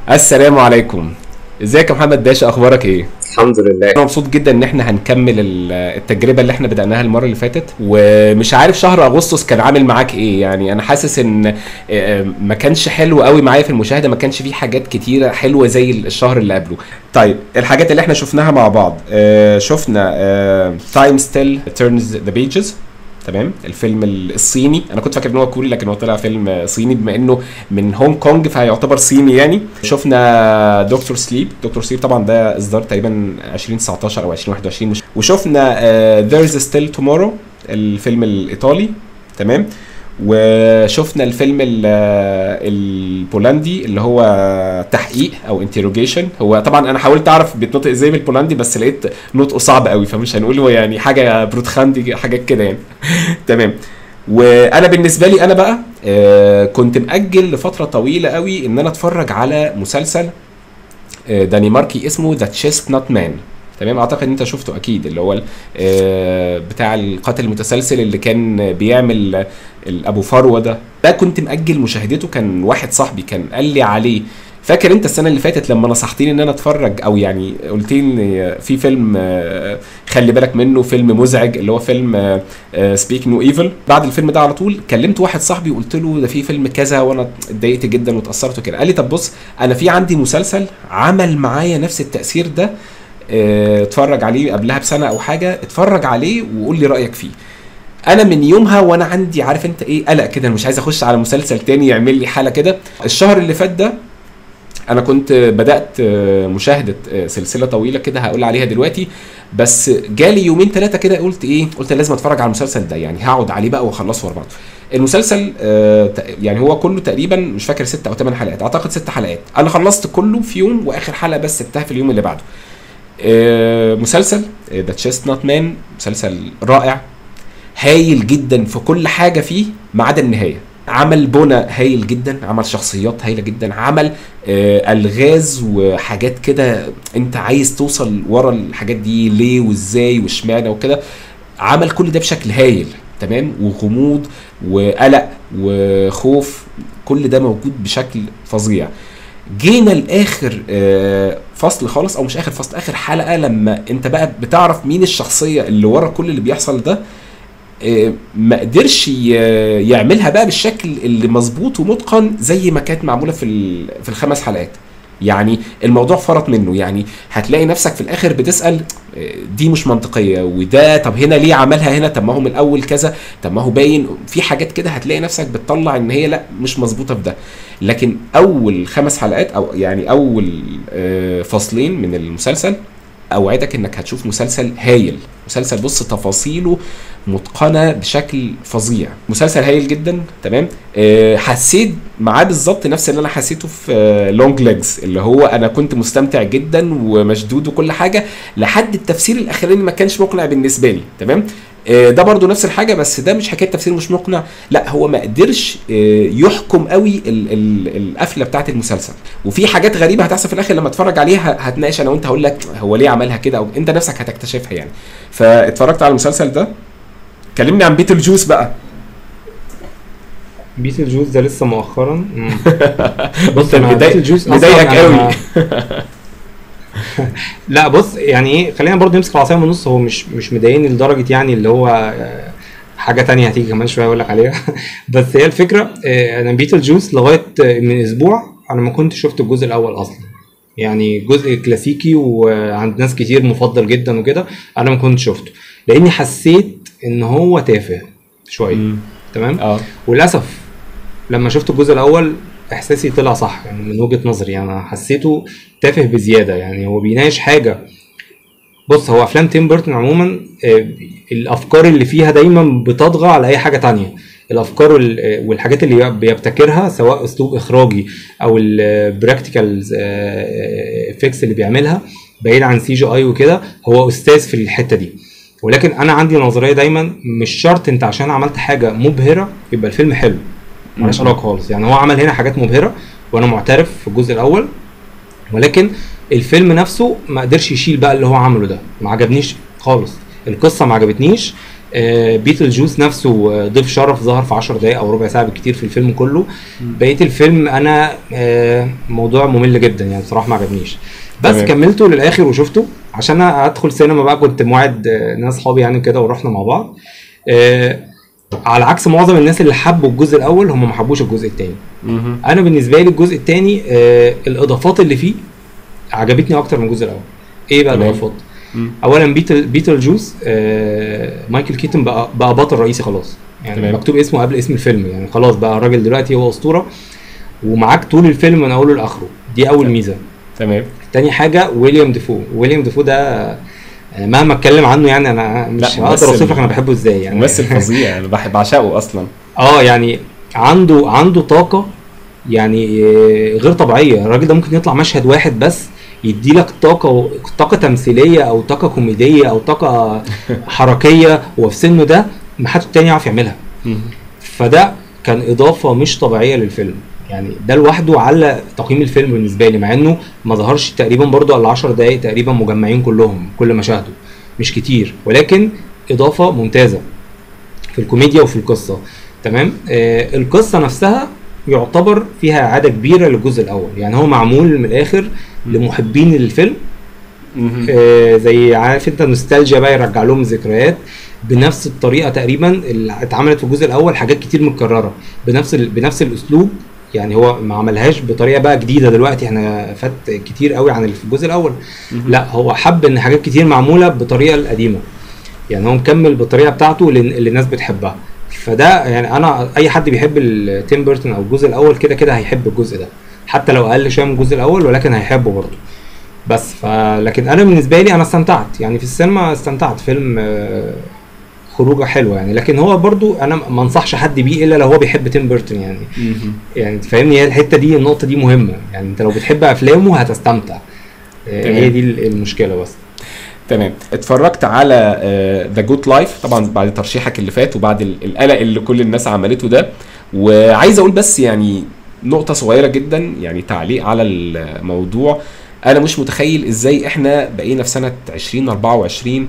السلام عليكم ازيك يا محمد باشا اخبارك ايه الحمد لله انا مبسوط جدا ان احنا هنكمل ال- التجربه اللي احنا بدأناها المره اللي فاتت ومش عارف شهر اغسطس كان عامل معاك ايه يعني انا حاسس ان آه، ما كانش حلو قوي معايا في المشاهده ما كانش فيه حاجات كتيره حلوه زي الشهر اللي قبله طيب الحاجات اللي احنا شفناها مع بعض آه، شفنا تايم ستيل تيرنز ذا بيجز تمام الفيلم الصيني انا كنت فاكر ان هو كوري لكن هو طلع فيلم صيني بما انه من هونج كونج فهيعتبر صيني يعني شفنا دكتور سليب دكتور سليب طبعا ده اصدار تقريبا 2019 او 2021 مش وشفنا ذيرز ستيل تومورو الفيلم الايطالي تمام وشفنا الفيلم ال- البولندي اللي هو تحقيق او انتروجيشن هو طبعا انا حاولت اعرف بيتنطق ازاي بالبولندي بس لقيت نطقه صعب قوي فمش هنقول هو يعني حاجه بروتخاندي حاجات كده يعني تمام وانا بالنسبه لي انا بقى آه، كنت مأجل لفتره طويله قوي ان انا اتفرج على مسلسل آه، دنماركي اسمه ذا تشيست نوت مان تمام اعتقد ان انت شفته اكيد اللي هو ال- آه، بتاع القاتل المتسلسل اللي كان بيعمل آه، ابو فروه ده ده كنت مأجل مشاهدته كان واحد صاحبي كان قال لي عليه فاكر انت السنه اللي فاتت لما نصحتني ان انا اتفرج او يعني قلت لي في فيلم آه، خلي بالك منه فيلم مزعج اللي هو فيلم سبيك نو ايفل بعد الفيلم ده على طول كلمت واحد صاحبي وقلت له ده في فيلم كذا وانا اتضايقت جدا واتاثرت وكده قال لي طب بص انا في عندي مسلسل عمل معايا نفس التاثير ده آه، اتفرج عليه قبلها بسنه او حاجه اتفرج عليه وقول لي رايك فيه انا من يومها وانا عندي عارف انت ايه قلق كده أنا مش عايز اخش على مسلسل تاني يعمل لي حاله كده الشهر اللي فات ده انا كنت بدات آه، مشاهده آه، سلسله طويله كده هقول عليها دلوقتي بس جالي يومين ثلاثه كده قلت ايه قلت لازم اتفرج على المسلسل ده يعني هقعد عليه بقى واخلصه ورا بعض المسلسل آه، ت- يعني هو كله تقريبا مش فاكر ست او ثمان حلقات اعتقد ست حلقات انا خلصت كله في يوم واخر حلقه بس سبتها في اليوم اللي بعده آه، مسلسل ذا تشيست نوت مان مسلسل رائع هايل جدا في كل حاجه فيه ما عدا النهايه عمل بنى هايل جدا عمل شخصيات هايله جدا عمل آه الغاز وحاجات كده انت عايز توصل ورا الحاجات دي ليه وازاي واشمعنى وكده عمل كل ده بشكل هايل تمام وغموض وقلق وخوف كل ده موجود بشكل فظيع جينا لاخر آه، فصل خالص او مش اخر فصل اخر حلقه لما انت بقى بتعرف مين الشخصيه اللي ورا كل اللي بيحصل ده آه، ما قدرش ي- يعملها بقى بالشكل اللي مظبوط ومتقن زي ما كانت معموله في ال- في الخمس حلقات يعني الموضوع فرط منه يعني هتلاقي نفسك في الاخر بتسال آه، دي مش منطقيه وده طب هنا ليه عملها هنا طب ما هو من الاول كذا طب ما هو باين في حاجات كده هتلاقي نفسك بتطلع ان هي لا مش مظبوطه في ده لكن اول خمس حلقات او يعني اول آه، فصلين من المسلسل اوعدك انك هتشوف مسلسل هايل مسلسل بص تفاصيله متقنه بشكل فظيع مسلسل هايل جدا تمام أه حسيت معاه بالظبط نفس اللي انا حسيته في لونج ليجز اللي هو انا كنت مستمتع جدا ومشدود وكل حاجه لحد التفسير الاخراني ما كانش مقنع بالنسبه لي تمام آه، ده برضو نفس الحاجه بس ده مش حكايه تفسير مش مقنع لا هو ما قدرش آه، يحكم قوي ال- ال- القفله بتاعت المسلسل وفي حاجات غريبه هتحصل في الاخر لما اتفرج عليها هتناقش انا وانت هقول لك هو ليه عملها كده او انت نفسك هتكتشفها يعني فاتفرجت على المسلسل ده كلمني عن بيتل جوز بقى بيتل جوز ده لسه مؤخرا مم. بص أنا مضايق بيتل جوز أصلاً مضايقك أنا قوي ما- لا بص يعني ايه خلينا برضه نمسك العصايه من النص هو مش مش مضايقني لدرجه يعني اللي هو آه، حاجه تانية هتيجي كمان شويه اقول لك عليها بس هي الفكره آه، انا بيتل جوز لغايه آه، من اسبوع انا ما كنت شفت الجزء الاول اصلا يعني جزء كلاسيكي وعند ناس كتير مفضل جدا وكده انا ما كنت شفته لاني حسيت ان هو تافه شويه مم. تمام اه وللاسف لما شفت الجزء الاول احساسي طلع صح يعني من وجهه نظري يعني انا حسيته تافه بزياده يعني هو بيناقش حاجه بص هو افلام تيم بيرتون عموما آه، الافكار اللي فيها دايما بتطغى على اي حاجه تانية الافكار وال- آه، والحاجات اللي بيبتكرها سواء اسلوب اخراجي او البراكتيكال افكتس اللي بيعملها بعيد عن سي جي اي وكده هو استاذ في الحته دي ولكن انا عندي نظريه دايما مش شرط انت عشان عملت حاجه مبهره يبقى الفيلم حلو ملهاش مم. علاقه خالص يعني هو عمل هنا حاجات مبهره وانا معترف في الجزء الاول ولكن الفيلم نفسه ما قدرش يشيل بقى اللي هو عمله ده ما عجبنيش خالص القصه ما عجبتنيش آه، بيتل جوس نفسه آه، ضيف شرف ظهر في 10 دقائق او ربع ساعه بالكتير في الفيلم كله بقيه الفيلم انا آه، موضوع ممل جدا يعني بصراحه ما عجبنيش بس تمام. كملته للاخر وشفته عشان أنا ادخل سينما بقى كنت موعد آه، ناس صحابي يعني كده ورحنا مع بعض آه، على عكس معظم الناس اللي حبوا الجزء الاول هم ما حبوش الجزء الثاني مهم. انا بالنسبه لي الجزء الثاني آه الاضافات اللي فيه عجبتني اكتر من الجزء الاول ايه بقى تمام. الاضافات مم. اولا بيتل بيتل جوز آه مايكل كيتن بقى بقى بطل رئيسي خلاص يعني تمام. مكتوب اسمه قبل اسم الفيلم يعني خلاص بقى الراجل دلوقتي هو اسطوره ومعاك طول الفيلم من اوله لاخره دي اول ميزه تمام تاني حاجه ويليام ديفو ويليام ديفو ده آه، مهما اتكلم عنه يعني انا مش لا، هقدر ممثل- اوصف لك انا بحبه ازاي يعني ممثل فظيع انا بحب بعشقه اصلا اه يعني عنده عنده طاقه يعني آه، غير طبيعيه الراجل ده ممكن يطلع مشهد واحد بس يدي لك طاقه طاقه تمثيليه او طاقه كوميديه او طاقه حركيه وفي سنه ده ما حد تاني يعرف يعملها مهم. فده كان اضافه مش طبيعيه للفيلم يعني ده لوحده على تقييم الفيلم بالنسبه لي مع انه ما ظهرش تقريبا برضو الا 10 دقائق تقريبا مجمعين كلهم كل مشاهده مش كتير ولكن اضافه ممتازه في الكوميديا وفي القصه تمام آه القصه نفسها يعتبر فيها اعاده كبيره للجزء الاول يعني هو معمول من الاخر لمحبين الفيلم مهم. آه زي عارف انت نوستالجيا بقى يرجع لهم ذكريات بنفس الطريقه تقريبا اللي اتعملت في الجزء الاول حاجات كتير متكرره بنفس ال... بنفس الاسلوب يعني هو ما عملهاش بطريقه بقى جديده دلوقتي احنا فات كتير قوي عن اللي في الجزء الاول مهم. لا هو حب ان حاجات كتير معموله بالطريقه القديمه يعني هو مكمل بالطريقه بتاعته اللي, اللي الناس بتحبها فده يعني انا اي حد بيحب ال- تيم بيرتون او الجزء الاول كده كده هيحب الجزء ده حتى لو اقل شويه من الجزء الاول ولكن هيحبه برضه بس ف لكن انا بالنسبه لي انا استمتعت يعني في السينما استمتعت فيلم آه، خروجه حلوه يعني لكن هو برضو انا ما انصحش حد بيه الا لو هو بيحب تيم بيرتون يعني مهم. يعني تفهمني هي الحته دي النقطه دي مهمه يعني انت لو بتحب افلامه هتستمتع آه، تمام. هي دي المشكله بس تمام اتفرجت على ذا جود لايف طبعا بعد ترشيحك اللي فات وبعد ال- القلق اللي كل الناس عملته ده وعايز اقول بس يعني نقطة صغيرة جدا يعني تعليق على الموضوع انا مش متخيل ازاي احنا بقينا في سنة 2024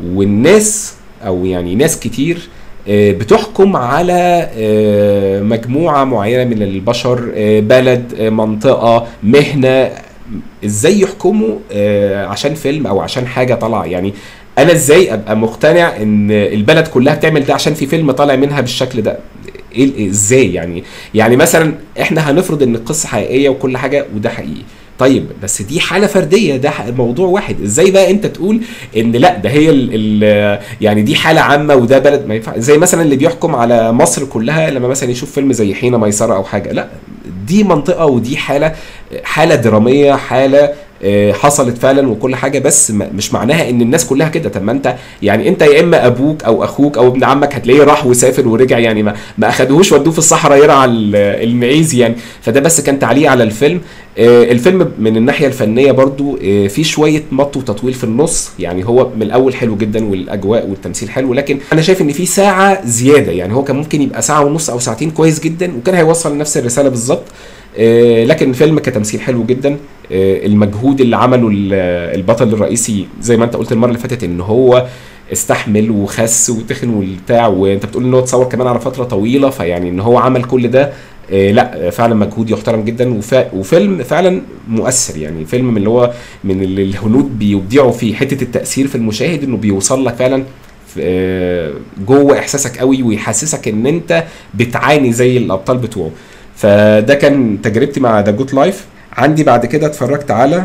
والناس او يعني ناس كتير آه، بتحكم على آه، مجموعة معينة من البشر آه، بلد آه، منطقة مهنة ازاي يحكموا آه، عشان فيلم او عشان حاجه طالعه يعني انا ازاي ابقى مقتنع ان البلد كلها بتعمل ده عشان في فيلم طالع منها بالشكل ده ايه إيه- ازاي يعني يعني مثلا احنا هنفرض ان القصه حقيقيه وكل حاجه وده حقيقي طيب بس دي حاله فرديه ده ح- موضوع واحد ازاي بقى انت تقول ان لا ده هي ال ال يعني دي حاله عامه وده بلد ما ينفع زي مثلا اللي بيحكم على مصر كلها لما مثلا يشوف فيلم زي حين ميسره او حاجه لا دي منطقه ودي حاله حاله دراميه حاله آه، حصلت فعلا وكل حاجه بس م- مش معناها ان الناس كلها كده طب ما انت يعني انت يا اما ابوك او اخوك او ابن عمك هتلاقيه راح وسافر ورجع يعني ما ما اخدوهوش ودوه في الصحراء يرعى ال- المعيز يعني فده بس كان تعليق على الفيلم آه، الفيلم من الناحيه الفنيه برضو آه، في شويه مط وتطويل في النص يعني هو من الاول حلو جدا والاجواء والتمثيل حلو لكن انا شايف ان في ساعه زياده يعني هو كان ممكن يبقى ساعه ونص او ساعتين كويس جدا وكان هيوصل نفس الرساله بالظبط آه، لكن الفيلم كتمثيل حلو جدا آه، المجهود اللي عمله ال- البطل الرئيسي زي ما انت قلت المره اللي فاتت ان هو استحمل وخس وتخن والبتاع وانت بتقول ان هو اتصور كمان على فتره طويله فيعني ان هو عمل كل ده آه، لا آه، فعلا مجهود يحترم جدا وف- وفيلم فعلا مؤثر يعني فيلم من اللي هو من اللي الهنود بيبدعوا فيه حته التاثير في المشاهد انه بيوصل لك فعلا في- آه، جوه احساسك قوي ويحسسك ان انت بتعاني زي الابطال بتوعه فده كان تجربتي مع ذا جود لايف عندي بعد كده اتفرجت على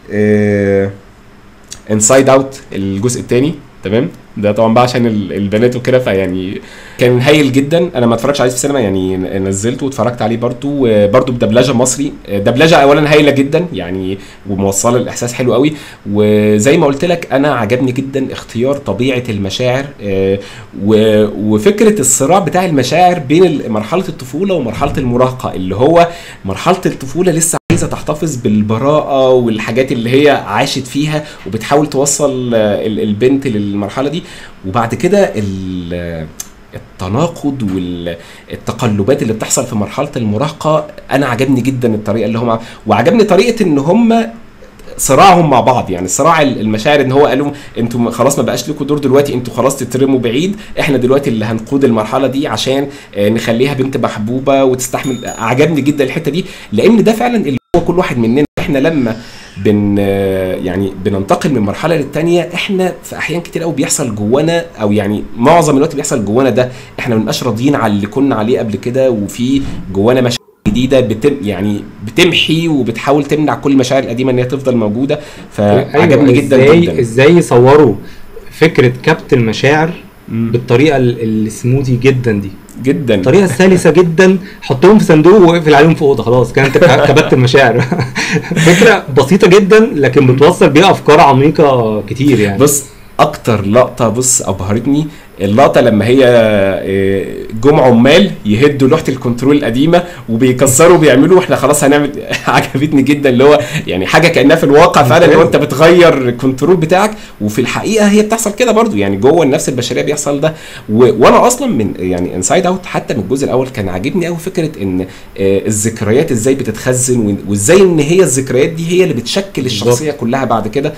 انسايد اوت الجزء الثاني تمام ده طبعا بقى عشان ال- البنات وكده فيعني كان هايل جدا انا ما اتفرجتش عليه في السينما يعني ن- نزلته واتفرجت عليه برضو برضو بدبلجه مصري دبلجه اولا هايله جدا يعني وموصله الاحساس حلو قوي وزي ما قلت لك انا عجبني جدا اختيار طبيعه المشاعر آه، و- وفكره الصراع بتاع المشاعر بين ال- مرحله الطفوله ومرحله المراهقه اللي هو مرحله الطفوله لسه عايزه تحتفظ بالبراءه والحاجات اللي هي عاشت فيها وبتحاول توصل آه، ال- البنت للمرحله دي وبعد كده ال- التناقض والتقلبات اللي بتحصل في مرحله المراهقه انا عجبني جدا الطريقه اللي هم وعجبني طريقه ان هم صراعهم مع بعض يعني صراع ال- المشاعر ان هو قالوا انتوا خلاص ما بقاش لكم دور دلوقتي انتوا خلاص تترموا بعيد احنا دلوقتي اللي هنقود المرحله دي عشان آه، نخليها بنت محبوبه وتستحمل عجبني جدا الحته دي لان ده فعلا اللي هو كل واحد مننا احنا لما بن آه، يعني بننتقل من مرحله للتانيه احنا في احيان كتير قوي بيحصل جوانا او يعني معظم الوقت بيحصل جوانا ده احنا ما بنبقاش راضيين على اللي كنا عليه قبل كده وفي جوانا مشاعر جديده بتم يعني بتمحي وبتحاول تمنع كل المشاعر القديمه ان هي تفضل موجوده فعجبني جدا ازاي جدا ازاي يصوروا فكره كبت المشاعر مم. بالطريقه ال- السموثي جدا دي جدا الطريقه السلسه جدا حطهم في صندوق واقفل عليهم في اوضه خلاص كانت كبت المشاعر فكره بسيطه جدا لكن بتوصل بيها افكار عميقه كتير يعني بص اكتر لقطه بص ابهرتني اللقطه لما هي آه، جم عمال يهدوا لوحه الكنترول القديمه وبيكسروا وبيعملوا احنا خلاص هنعمل عجبتني جدا اللي هو يعني حاجه كانها في الواقع فعلا اللي هو انت بتغير الكنترول بتاعك وفي الحقيقه هي بتحصل كده برضو يعني جوه النفس البشريه بيحصل ده و... وانا اصلا من يعني انسايد اوت حتى من الجزء الاول كان عاجبني قوي فكره ان آه، الذكريات ازاي بتتخزن و- وازاي ان هي الذكريات دي هي اللي بتشكل الشخصيه كلها بعد كده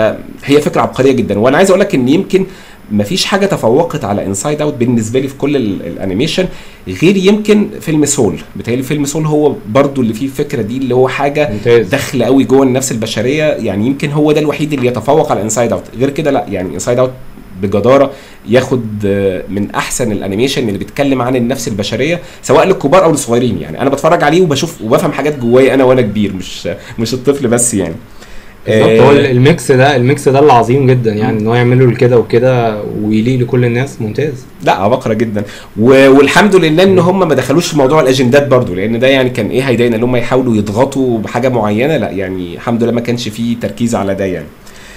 فهي فكره عبقريه جدا وانا عايز اقول لك ان يمكن مفيش حاجه تفوقت على انسايد اوت بالنسبه لي في كل ال- الانيميشن غير يمكن فيلم سول بتهيألي فيلم سول هو برضو اللي فيه الفكره دي اللي هو حاجه ممتاز داخله قوي جوه النفس البشريه يعني يمكن هو ده الوحيد اللي يتفوق على انسايد اوت غير كده لا يعني انسايد اوت بجداره ياخد آه، من احسن الانيميشن اللي بيتكلم عن النفس البشريه سواء للكبار او للصغيرين يعني انا بتفرج عليه وبشوف وبفهم حاجات جوايا انا وانا كبير مش مش الطفل بس يعني بالظبط آه، هو الميكس ده الميكس ده اللي عظيم جدا يعني ان هو يعمله كده وكده ويليق لكل الناس ممتاز لا عبقرة جدا و- والحمد لله ان هم ما دخلوش في موضوع الاجندات برضو لان ده يعني كان ايه هيضايقنا ان هم يحاولوا يضغطوا بحاجه معينه لا يعني الحمد لله ما كانش فيه تركيز على ده يعني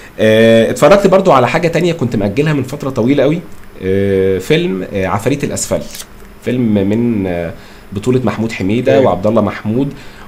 آه، اتفرجت برضو على حاجه تانية كنت مأجلها من فتره طويله قوي آه، فيلم آه، عفاريت الاسفلت فيلم من آه، بطوله محمود حميده أوكي. وعبد الله محمود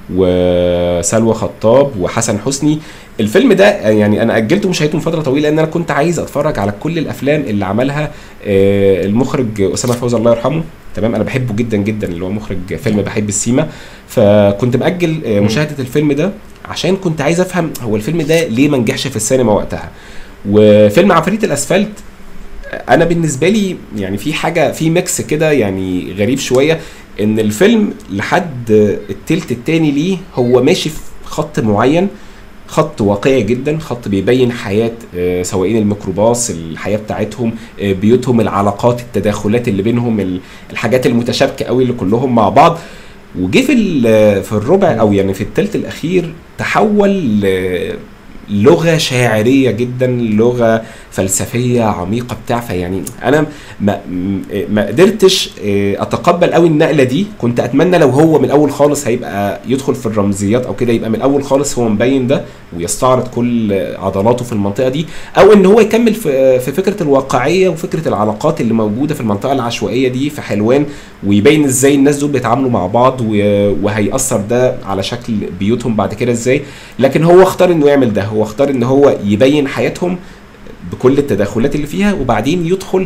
وسلوى خطاب وحسن حسني الفيلم ده آه، يعني انا اجلته مشاهدته من فتره طويله لان انا كنت عايز اتفرج على كل الافلام اللي عملها آه، المخرج اسامه فوزي الله يرحمه تمام انا بحبه جدا جدا اللي هو مخرج فيلم بحب السيما فكنت مأجل آه، مم. مشاهده الفيلم ده عشان كنت عايز افهم هو الفيلم ده ليه ما نجحش في السينما وقتها وفيلم عفاريت الاسفلت انا بالنسبه لي يعني في حاجه في ميكس كده يعني غريب شويه ان الفيلم لحد التلت التاني ليه هو ماشي في خط معين خط واقعي جدا خط بيبين حياه آه، سواقين الميكروباص الحياه بتاعتهم آه، بيوتهم العلاقات التداخلات اللي بينهم ال- الحاجات المتشابكه قوي اللي كلهم مع بعض وجه في ال- في الربع او يعني في الثلث الاخير تحول ل- لغه شاعريه جدا لغه فلسفيه عميقه بتاع فيعني انا ما م- ما قدرتش آه، اتقبل قوي النقله دي كنت اتمنى لو هو من الاول خالص هيبقى يدخل في الرمزيات او كده يبقى من الاول خالص هو مبين ده ويستعرض كل عضلاته في المنطقه دي او ان هو يكمل في في فكره الواقعيه وفكره العلاقات اللي موجوده في المنطقه العشوائيه دي في حلوان ويبين ازاي الناس دول بيتعاملوا مع بعض و- وهيأثر ده على شكل بيوتهم بعد كده ازاي لكن هو اختار انه يعمل ده هو اختار ان هو يبين حياتهم بكل التداخلات اللي فيها وبعدين يدخل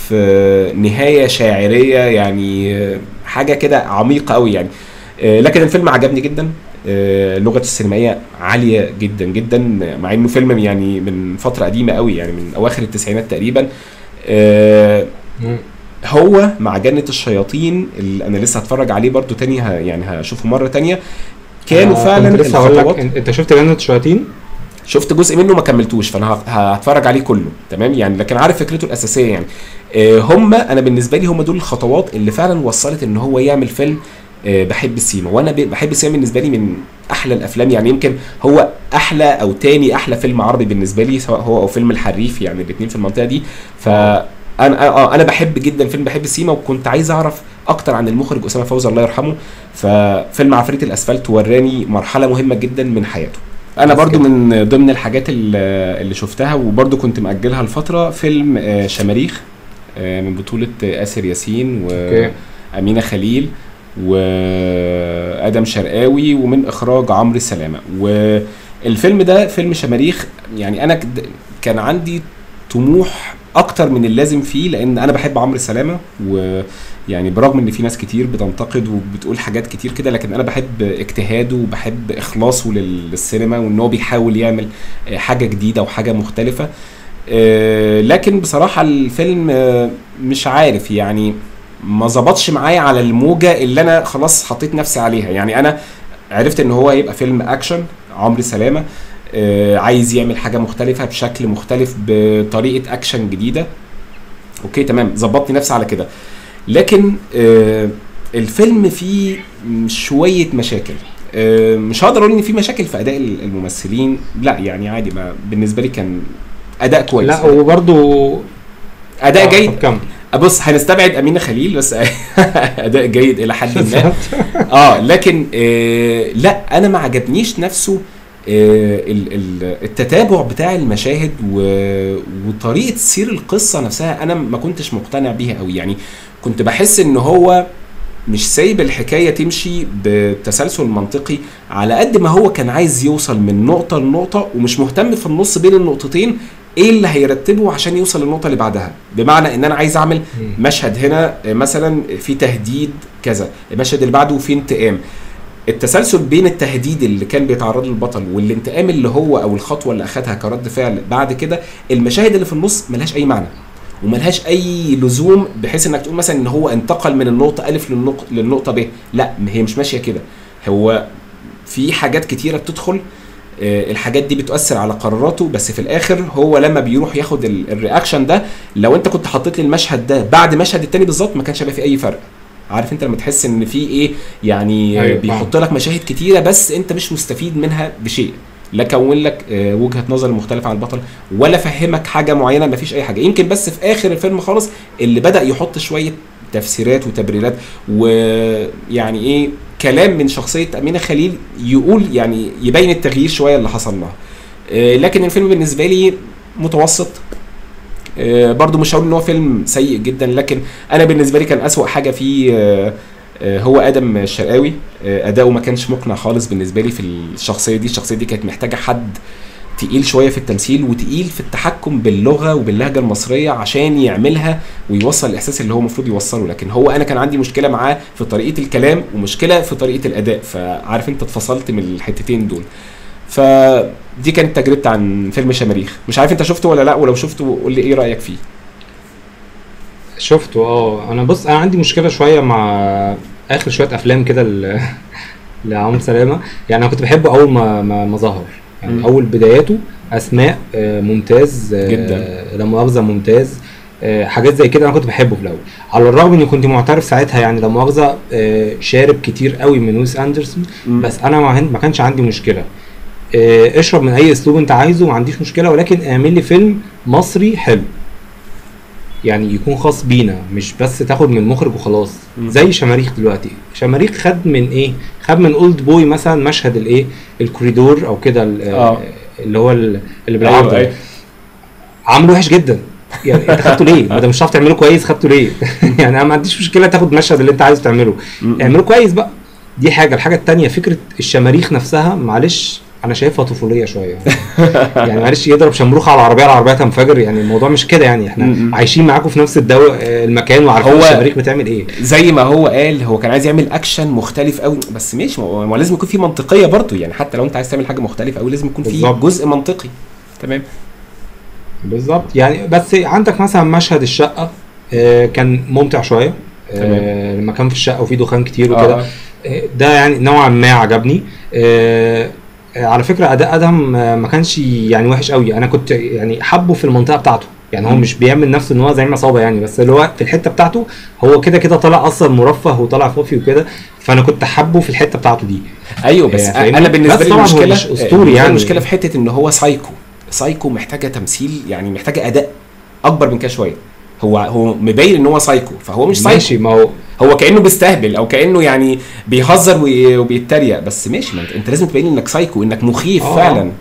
في نهايه شاعريه يعني آه، حاجه كده عميقه قوي يعني آه، لكن الفيلم عجبني جدا آه، لغه السينمائيه عاليه جدا جدا مع انه فيلم يعني من فتره قديمه قوي يعني من اواخر التسعينات تقريبا آه، مم. هو مع جنة الشياطين اللي انا لسه هتفرج عليه برضو تاني ه- يعني هشوفه مرة تانية كانوا آه، فعلا كنت لسه هقول لك الخطوات انت أنت شفت جنة الشياطين؟ شفت جزء منه ما كملتوش فانا هف- هتفرج عليه كله تمام يعني لكن عارف فكرته الاساسيه يعني آه، هم انا بالنسبه لي هم دول الخطوات اللي فعلا وصلت ان هو يعمل فيلم آه، بحب السيما وانا ب- بحب السيما بالنسبه لي من احلى الافلام يعني يمكن هو احلى او تاني احلى فيلم عربي بالنسبه لي سواء هو او فيلم الحريف يعني الاثنين في المنطقه دي ف انا اه انا بحب جدا فيلم بحب السيما وكنت عايز اعرف اكتر عن المخرج اسامه فوزي الله يرحمه ففيلم عفريت الاسفلت وراني مرحله مهمه جدا من حياته انا بس برضو كده. من ضمن الحاجات اللي اللي شفتها وبرضو كنت مأجلها لفترة فيلم آه، شماريخ آه، من بطولة آه، آسر ياسين اوكي وأمينة خليل وآدم شرقاوي ومن إخراج عمرو سلامة والفيلم ده فيلم شماريخ يعني أنا كد- كان عندي طموح اكتر من اللازم فيه لان انا بحب عمرو سلامه ويعني برغم ان في ناس كتير بتنتقد وبتقول حاجات كتير كده لكن انا بحب اجتهاده وبحب اخلاصه لل- للسينما وان هو بيحاول يعمل آه، حاجه جديده وحاجه مختلفه آه، لكن بصراحه الفيلم آه، مش عارف يعني ما ظبطش معايا على الموجه اللي انا خلاص حطيت نفسي عليها يعني انا عرفت ان هو هيبقى فيلم اكشن عمرو سلامه آه، عايز يعمل حاجه مختلفه بشكل مختلف بطريقه اكشن جديده اوكي تمام ظبطني نفسي على كده لكن آه، الفيلم فيه شويه مشاكل آه، مش هقدر اقول ان في مشاكل في اداء الممثلين لا يعني عادي ما بالنسبه لي كان اداء كويس لا وبرده اداء جيد كم بص هنستبعد امينه خليل بس اداء جيد الى حد ما اه لكن آه لا انا ما عجبنيش نفسه آه ال- ال- التتابع بتاع المشاهد و- وطريقه سير القصه نفسها انا ما كنتش مقتنع بيها قوي يعني كنت بحس ان هو مش سايب الحكايه تمشي بتسلسل منطقي على قد ما هو كان عايز يوصل من نقطه لنقطه ومش مهتم في النص بين النقطتين ايه اللي هيرتبه عشان يوصل للنقطه اللي بعدها بمعنى ان انا عايز اعمل مشهد هنا مثلا في تهديد كذا المشهد اللي بعده في انتقام التسلسل بين التهديد اللي كان بيتعرض له البطل والانتقام اللي هو او الخطوه اللي اخدها كرد فعل بعد كده المشاهد اللي في النص ملهاش اي معنى وملهاش اي لزوم بحيث انك تقول مثلا ان هو انتقل من النقطه الف للنقطه للنقطه ب لا هي مش ماشيه كده هو في حاجات كتيره بتدخل آه، الحاجات دي بتؤثر على قراراته بس في الاخر هو لما بيروح ياخد ال- الرياكشن ده لو انت كنت حطيت لي المشهد ده بعد مشهد التاني بالظبط ما كانش هيبقى في اي فرق عارف انت لما تحس ان في ايه يعني أيوة، أيوة بيحط لك مشاهد كتيره بس انت مش مستفيد منها بشيء لا كون لك آه، وجهه نظر مختلفه عن البطل ولا فهمك حاجه معينه ما فيش اي حاجه يمكن بس في اخر الفيلم خالص اللي بدا يحط شويه تفسيرات وتبريرات ويعني ايه كلام من شخصيه امينه خليل يقول يعني يبين التغيير شويه اللي حصل لها آه، لكن الفيلم بالنسبه لي متوسط آه، برضو مش هقول ان هو فيلم سيء جدا لكن انا بالنسبه لي كان اسوأ حاجه فيه آه، آه، هو ادم الشرقاوي آه، اداؤه ما كانش مقنع خالص بالنسبه لي في الشخصيه دي الشخصيه دي كانت محتاجه حد تقيل شويه في التمثيل وتقيل في التحكم باللغه وباللهجه المصريه عشان يعملها ويوصل الاحساس اللي هو المفروض يوصله لكن هو انا كان عندي مشكله معاه في طريقه الكلام ومشكله في طريقه الاداء فعارف انت اتفصلت من الحتتين دول فدي كانت تجربتي عن فيلم شماريخ مش عارف انت شفته ولا لا ولو شفته قول لي ايه رايك فيه شفته اه انا بص انا عندي مشكله شويه مع اخر شويه افلام كده ل- لعمرو سلامه يعني انا كنت بحبه اول ما ما, ما ظهر يعني مم. اول بداياته اسماء آه، ممتاز آه، جدا. لا مؤاخذه ممتاز آه، حاجات زي كده انا كنت بحبه في الاول على الرغم اني كنت معترف ساعتها يعني لا مؤاخذه آه، شارب كتير قوي من ويس اندرسون مم. بس انا ما ما كانش عندي مشكله آه، اشرب من اي اسلوب انت عايزه ما عنديش مشكله ولكن اعمل لي فيلم مصري حلو يعني يكون خاص بينا مش بس تاخد من مخرج وخلاص مم. زي شماريخ دلوقتي شماريخ خد من ايه خد من اولد بوي مثلا مشهد الايه الكوريدور او كده ال- آه. اللي هو ال- اللي بالعرض ايوه ده. ايوه عامله وحش جدا يعني انت خدته ليه؟ ما ده مش هتعرف تعمله كويس خدته ليه؟ يعني انا ما عنديش مشكله تاخد المشهد اللي انت عايز تعمله مم. اعمله كويس بقى دي حاجه الحاجه التانية فكره الشماريخ نفسها معلش انا شايفها طفوليه شويه يعني معلش يضرب شمروخ على العربيه العربيه تنفجر يعني الموضوع مش كده يعني احنا م-م. عايشين معاكم في نفس الدو... آه، المكان وعارفين هو- الشماريخ بتعمل ايه زي ما هو قال هو كان عايز يعمل اكشن مختلف قوي بس ماشي ما هو ما هو لازم يكون في منطقيه برضه يعني حتى لو انت عايز تعمل حاجه مختلفه قوي لازم يكون في بالظبط. جزء منطقي تمام بالظبط يعني بس عندك مثلا مشهد الشقه آه، كان ممتع شويه آه، تمام. لما كان في الشقه وفي دخان كتير وكده آه. آه، ده يعني نوعا ما عجبني آه، آه، على فكره اداء ادهم آه، ما كانش يعني وحش قوي انا كنت يعني حبه في المنطقه بتاعته يعني هو مم. مش بيعمل نفسه ان هو زي عصابه يعني بس اللي هو في الحته بتاعته هو كده كده طالع اصلا مرفه وطالع فوفي وكده فانا كنت حابه في الحته بتاعته دي ايوه بس آه، فاهمني؟ انا بالنسبه بس لي طبعاً هو المشكله مش أسطوري بالنسبة لي يعني. المشكله في حته ان هو سايكو سايكو محتاجه تمثيل يعني محتاجه اداء اكبر من كده شويه هو هو مبين ان هو سايكو فهو مش سايكو ماشي ما هو هو كانه بيستهبل او كانه يعني بيهزر وي- وبيتريق بس ماشي ما انت, انت لازم تبين انك سايكو انك مخيف آه. فعلا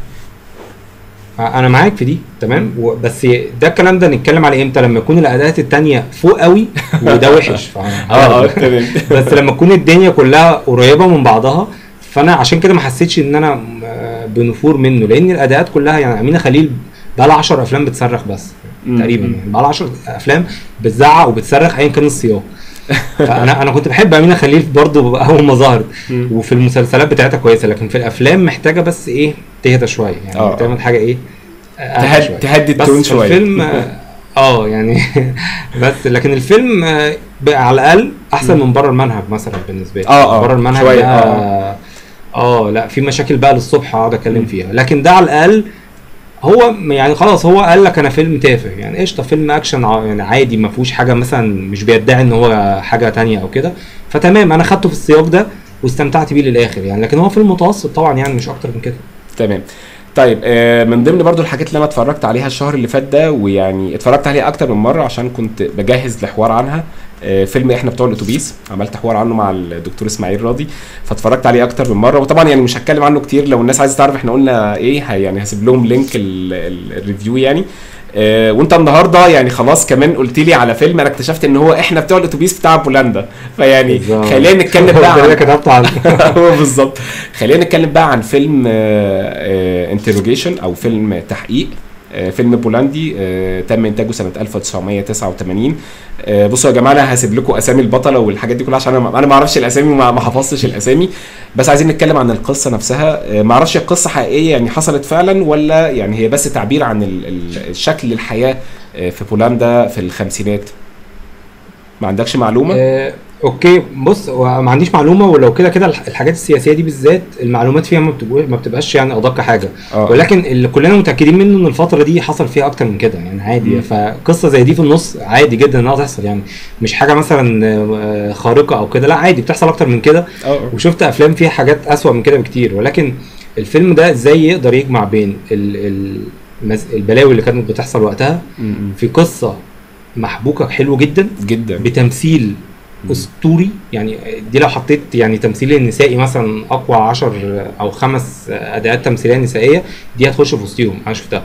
انا معاك في دي تمام و- بس ده الكلام ده نتكلم على امتى لما يكون الاداءات التانية فوق قوي وده وحش ف- اه اه تمام بس لما تكون الدنيا كلها قريبه من بعضها فانا عشان كده ما حسيتش ان انا آه، بنفور منه لان الاداءات كلها يعني امينه خليل بقى لها 10 افلام بتصرخ بس مم. تقريبا يعني بقى 10 افلام بتزعق وبتصرخ ايا كان السياق فانا انا كنت بحب امينه خليل برضه اول ما ظهرت مم. وفي المسلسلات بتاعتها كويسه لكن في الافلام محتاجه بس ايه تهدى شويه يعني آه. تعمل حاجه ايه أهدى تهد- شوية. تهدي بس التون شوية. الفيلم اه آه، يعني بس لكن الفيلم آه، بقى على الاقل احسن من بره المنهج مثلا بالنسبه لي آه، آه، بره المنهج شوية، ده آه. اه لا في مشاكل بقى للصبح اقعد اتكلم فيها لكن ده على الاقل هو يعني خلاص هو قال لك انا فيلم تافه يعني قشطه فيلم اكشن ع- يعني عادي ما فيهوش حاجه مثلا مش بيدعي ان هو حاجه تانية او كده فتمام انا خدته في السياق ده واستمتعت بيه للاخر يعني لكن هو فيلم متوسط طبعا يعني مش اكتر من كده تمام طيب آه، من ضمن برضو الحاجات اللي انا اتفرجت عليها الشهر اللي فات ده ويعني اتفرجت عليها اكتر من مره عشان كنت بجهز لحوار عنها آه، فيلم احنا بتوع الاتوبيس عملت حوار عنه مع الدكتور اسماعيل راضي فاتفرجت عليه اكتر من مره وطبعا يعني مش هتكلم عنه كتير لو الناس عايزه تعرف احنا قلنا ايه ه- يعني هسيب لهم لينك ال- ال- الريفيو يعني آه، وانت النهارده يعني خلاص كمان قلت لي على فيلم انا اكتشفت ان هو احنا بتوع الاتوبيس بتاع بولندا فيعني بالظبط. خلينا نتكلم بقى ده عن اللي كتبت عنه هو بالظبط خلينا نتكلم بقى عن فيلم انتروجيشن او فيلم تحقيق آه، فيلم بولندي آه، تم انتاجه سنه 1989 آه، بصوا يا جماعه انا هسيب لكم اسامي البطله والحاجات دي كلها عشان انا انا ما اعرفش الاسامي وما ما حفظتش الاسامي بس عايزين نتكلم عن القصه نفسها آه، ما اعرفش القصه حقيقيه يعني حصلت فعلا ولا يعني هي بس تعبير عن ال- ال- الشكل الحياه آه، في بولندا في الخمسينات ما عندكش معلومه آه، اوكي بص هو ما عنديش معلومه ولو كده كده الح- الحاجات السياسيه دي بالذات المعلومات فيها ما بتبقى- ما بتبقاش يعني ادق حاجه آه. ولكن اللي كلنا متاكدين منه ان الفتره دي حصل فيها اكتر من كده يعني عادي مم. فقصه زي دي في النص عادي جدا انها تحصل يعني مش حاجه مثلا آه، خارقه او كده لا عادي بتحصل اكتر من كده اه وشفت افلام فيها حاجات اسوأ من كده بكتير ولكن الفيلم ده ازاي يقدر يجمع بين ال ال المز- البلاوي اللي كانت بتحصل وقتها م- م. في قصه محبوكه حلو جدا جدا بتمثيل اسطوري يعني دي لو حطيت يعني تمثيل النسائي مثلا اقوى 10 او خمس اداءات تمثيليه نسائيه دي هتخش في وسطهم انا شفتها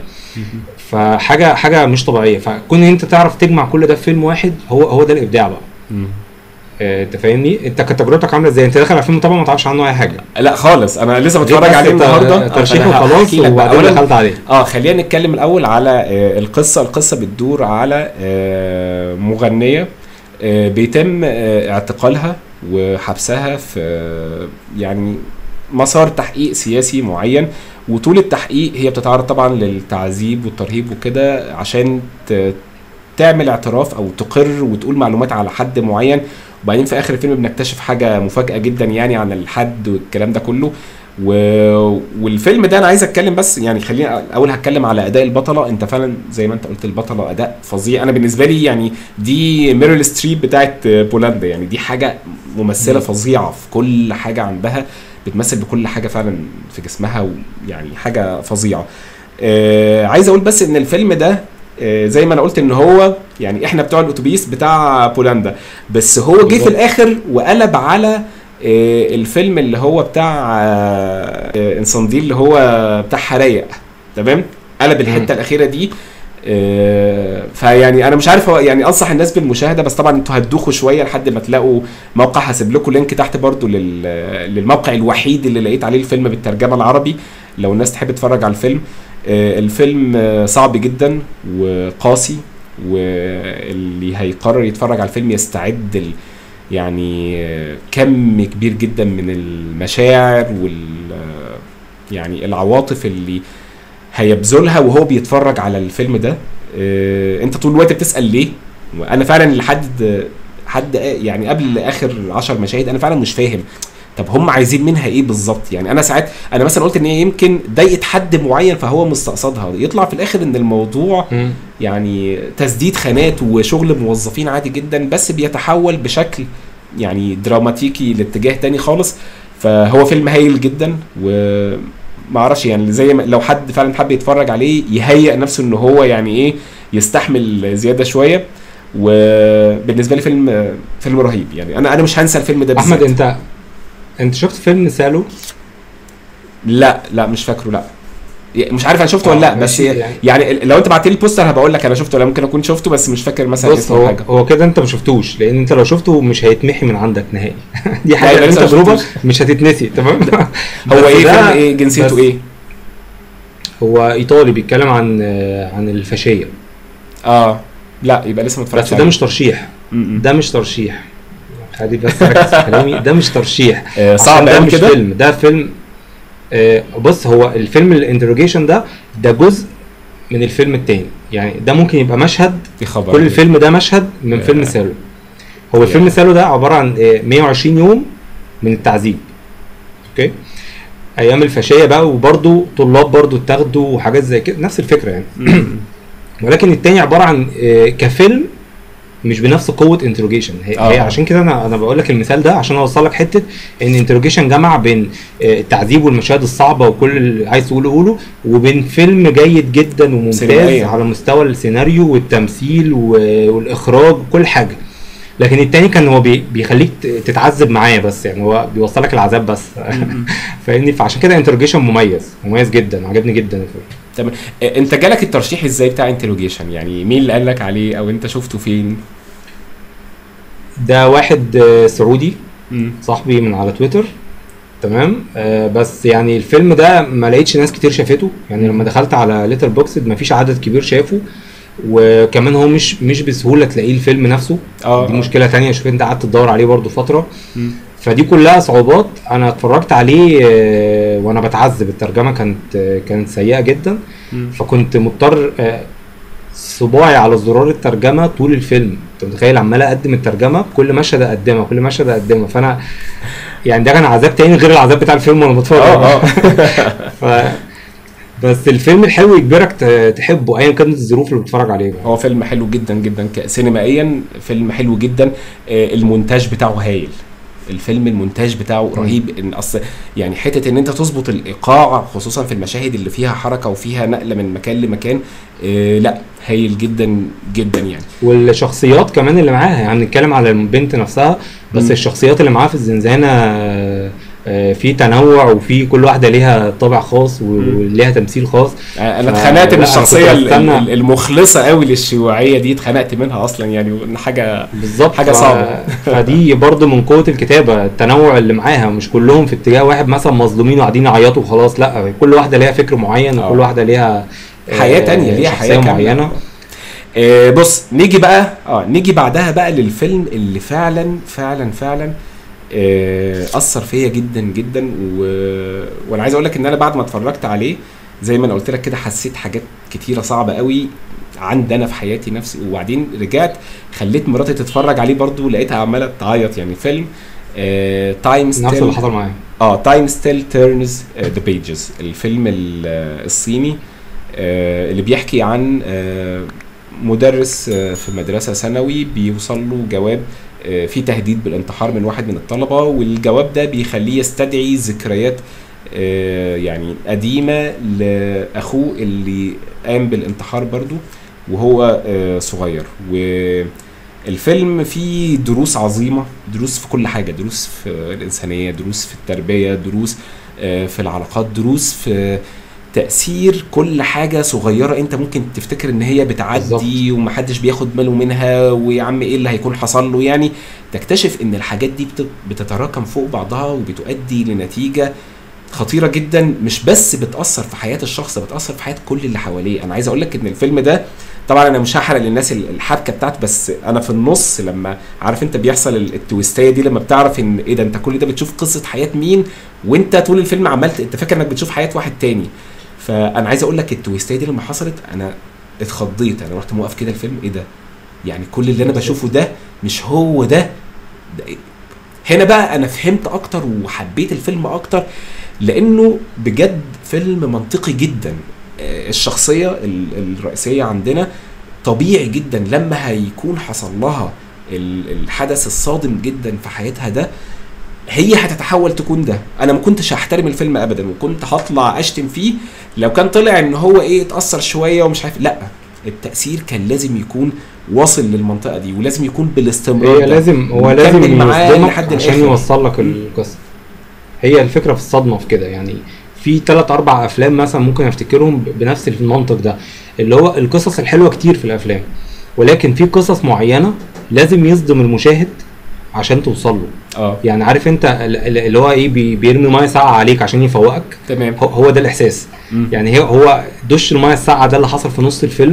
فحاجه حاجه مش طبيعيه فكون ان انت تعرف تجمع كل ده في فيلم واحد هو هو ده الابداع بقى م. آه، انت فاهمني انت كانت تجربتك عامله ازاي انت داخل على فيلم طبعا ما تعرفش عنه اي حاجه لا خالص انا لسه ليه بتفرج بس عليه انت النهارده ترشيح فأنا وخلاص هحكي لك بقى. وبعدين أولاً- دخلت عليه اه خلينا نتكلم الاول على آه، القصه القصه بتدور على آه، مغنيه آه، بيتم آه، اعتقالها وحبسها في آه، يعني مسار تحقيق سياسي معين وطول التحقيق هي بتتعرض طبعا للتعذيب والترهيب وكده عشان ت- تعمل اعتراف او تقر وتقول معلومات على حد معين وبعدين في اخر الفيلم بنكتشف حاجه مفاجاه جدا يعني عن الحد والكلام ده كله و... والفيلم ده انا عايز اتكلم بس يعني خليني اول هتكلم على اداء البطله انت فعلا زي ما انت قلت البطله اداء فظيع انا بالنسبه لي يعني دي ميريل ستريب بتاعت بولندا يعني دي حاجه ممثله فظيعه في كل حاجه عندها بتمثل بكل حاجه فعلا في جسمها ويعني حاجه فظيعه آه عايز اقول بس ان الفيلم ده آه، زي ما انا قلت ان هو يعني احنا بتوع الاتوبيس بتاع بولندا بس هو جه في بالظبط. الاخر وقلب على آه، الفيلم اللي هو بتاع آه، آه، انساندي اللي هو بتاع حرايق تمام قلب الحته مم. الاخيره دي آه، فيعني انا مش عارف هو يعني انصح الناس بالمشاهده بس طبعا انتوا هتدوخوا شويه لحد ما تلاقوا موقع هسيب لكم لينك تحت برضو لل للموقع الوحيد اللي لقيت عليه الفيلم بالترجمه العربي لو الناس تحب تتفرج على الفيلم آه، الفيلم آه، صعب جدا وقاسي واللي هيقرر يتفرج على الفيلم يستعد ال... يعني آه، كم كبير جدا من المشاعر وال آه، يعني العواطف اللي هيبذلها وهو بيتفرج على الفيلم ده آه، انت طول الوقت بتسال ليه وانا فعلا لحد حد يعني قبل اخر عشر مشاهد انا فعلا مش فاهم طب هم عايزين منها ايه بالظبط يعني انا ساعات انا مثلا قلت ان هي يمكن ضايقت حد معين فهو مستقصدها يطلع في الاخر ان الموضوع يعني تسديد خانات وشغل موظفين عادي جدا بس بيتحول بشكل يعني دراماتيكي لاتجاه تاني خالص فهو فيلم هايل جدا و ما اعرفش يعني زي ما لو حد فعلا حب يتفرج عليه يهيئ نفسه ان هو يعني ايه يستحمل زياده شويه وبالنسبه لي فيلم فيلم رهيب يعني انا انا مش هنسى الفيلم ده احمد بالذات. انت انت شفت فيلم سالو لا لا مش فاكره لا مش عارف انا شفته آه، ولا لا بس ماشي، يعني, يعني- يعني لو انت بعت لي البوستر هبقول لك انا شفته ولا ممكن اكون شفته بس مش فاكر مثلا بص اسمه هو حاجه هو كده انت ما شفتوش لان انت لو شفته مش هيتمحي من عندك نهائي دي لا، حاجه يبقى انت لسه ما تجربه شفتوش. مش هتتنسي تمام هو بس ايه ده- فيلم ايه جنسيته بس ايه هو ايطالي بيتكلم عن آه، عن الفاشيه اه لا يبقى لسه ما اتفرجتش بس ده عليه. مش ترشيح م-م. ده مش ترشيح خلي بس ركز في كلامي ده مش ترشيح آه، صعب عشان ده قوي مش كده فيلم ده فيلم آه، بص هو الفيلم الانتروجيشن ده ده جزء من الفيلم التاني يعني ده ممكن يبقى مشهد في خبر كل الفيلم ده مشهد من آه. فيلم سالو هو الفيلم سالو ده عباره عن آه، 120 يوم من التعذيب اوكي ايام الفاشيه بقى وبرده طلاب برده اتاخدوا وحاجات زي كده نفس الفكره يعني م-م. ولكن التاني عباره عن آه، كفيلم مش بنفس قوه انتروجيشن هي, آه. هي عشان كده انا انا بقول لك المثال ده عشان اوصل لك حته ان انتروجيشن جمع بين آه، التعذيب والمشاهد الصعبه وكل اللي عايز تقوله قوله وبين فيلم جيد جدا وممتاز سينمائيا. على مستوى السيناريو والتمثيل و- والاخراج وكل حاجه لكن التاني كان هو بي- بيخليك ت- تتعذب معاه بس يعني هو بيوصلك العذاب بس م-م. فاهمني فعشان كده انتروجيشن مميز مميز جدا عجبني جدا الفيلم تمام آه، انت جالك الترشيح ازاي بتاع انتروجيشن يعني مين اللي قال لك عليه او انت شفته فين ده واحد آه، سعودي م. صاحبي من على تويتر تمام آه بس يعني الفيلم ده ما لقيتش ناس كتير شافته يعني لما دخلت على ليتر بوكسد ما فيش عدد كبير شافه وكمان هو مش مش بسهوله تلاقيه الفيلم نفسه اه دي مشكله تانية شوف انت قعدت تدور عليه برضو فتره م. فدي كلها صعوبات انا اتفرجت عليه آه، وانا بتعذب الترجمه كانت آه، كانت سيئه جدا م. فكنت مضطر آه، صباعي على زرار الترجمه طول الفيلم انت متخيل عمال اقدم الترجمه كل مشهد اقدمها كل مشهد اقدمها فانا يعني ده كان عذاب تاني غير العذاب بتاع الفيلم وانا بتفرج اه اه ف... بس الفيلم الحلو يجبرك ت- تحبه ايا كانت الظروف اللي بتتفرج عليه بقى. هو فيلم حلو جدا جدا ك- سينمائيا فيلم حلو جدا آه، المونتاج بتاعه هايل الفيلم المونتاج بتاعه رهيب ان اصل يعني حته ان انت تظبط الايقاع خصوصا في المشاهد اللي فيها حركه وفيها نقله من مكان لمكان آه لا هايل جدا جدا يعني والشخصيات كمان اللي معاها يعني نتكلم على البنت نفسها بس مم. الشخصيات اللي معاها في الزنزانه آه، آه، في تنوع وفي كل واحده ليها طابع خاص و- مم. وليها تمثيل خاص آه، انا ف- اتخنقت من لا، الشخصيه أنا ال- كنت بستنى. ال- المخلصه قوي للشيوعيه دي اتخنقت منها اصلا يعني وإن حاجه بالظبط حاجة ف- صعبة. فدي برضه من قوه الكتابه التنوع اللي معاها مش كلهم في اتجاه واحد مثلا مظلومين وقاعدين يعيطوا وخلاص لا كل واحده ليها فكر معين آه. وكل واحده ليها آه، حياه تانية ليها شخصية حياه كاملة. معينه آه، بص نيجي بقى اه نيجي بعدها بقى للفيلم اللي فعلا فعلا فعلا آه، اثر فيا جدا جدا و... وانا عايز اقول لك ان انا بعد ما اتفرجت عليه زي ما انا قلت لك كده حسيت حاجات كتيره صعبه قوي عندي انا في حياتي نفسي وبعدين رجعت خليت مراتي تتفرج عليه برضو لقيتها عماله تعيط يعني فيلم تايم نفس اللي حصل معايا اه تايم ستيل تيرنز ذا بيجز الفيلم ال- آه، الصيني آه، اللي بيحكي عن آه، مدرس آه، في مدرسة ثانوي بيوصل له جواب آه، فيه تهديد بالانتحار من واحد من الطلبة والجواب ده بيخليه يستدعي ذكريات آه، يعني قديمة لأخوه اللي قام بالانتحار برضو وهو آه، صغير والفيلم فيه دروس عظيمة دروس في كل حاجة دروس في الإنسانية دروس في التربية دروس آه، في العلاقات دروس في تأثير كل حاجة صغيرة انت ممكن تفتكر ان هي بتعدي ومحدش بياخد باله منها ويا عم ايه اللي هيكون حصل له يعني تكتشف ان الحاجات دي بت- بتتراكم فوق بعضها وبتؤدي لنتيجة خطيرة جدا مش بس بتأثر في حياة الشخص بتأثر في حياة كل اللي حواليه انا عايز اقول لك ان الفيلم ده طبعا انا مش هحرق للناس ال- الحبكه بتاعته بس انا في النص لما عارف انت بيحصل ال- التويستايه دي لما بتعرف ان ايه ده انت كل ده بتشوف قصه حياه مين وانت طول الفيلم عملت انت فاكر انك بتشوف حياه واحد تاني فانا عايز اقول لك التويستايه دي لما حصلت انا اتخضيت انا رحت موقف كده الفيلم ايه ده يعني كل اللي انا بشوفه ده مش هو ده, ده إيه؟ هنا بقى انا فهمت اكتر وحبيت الفيلم اكتر لانه بجد فيلم منطقي جدا آه، الشخصيه ال- الرئيسيه عندنا طبيعي جدا لما هيكون حصل لها ال- الحدث الصادم جدا في حياتها ده هي هتتحول تكون ده انا ما كنتش هحترم الفيلم ابدا وكنت هطلع اشتم فيه لو كان طلع ان هو ايه اتاثر شويه ومش عارف لا التاثير كان لازم يكون واصل للمنطقه دي ولازم يكون بالاستمرار هي ده. لازم هو ومكمل لازم معاه يصدمك لحد عشان الآخر. يوصل لك القصه هي الفكره في الصدمه في كده يعني في ثلاث اربع افلام مثلا ممكن افتكرهم ب- بنفس المنطق ده اللي هو القصص الحلوه كتير في الافلام ولكن في قصص معينه لازم يصدم المشاهد عشان توصل له اه يعني عارف انت ال- ال- اللي هو ايه بي- بيرمي ميه ساقعه عليك عشان يفوقك تمام هو- هو ده الاحساس مم. يعني هي هو دش الميه الساقعه ده اللي حصل في نص الفيلم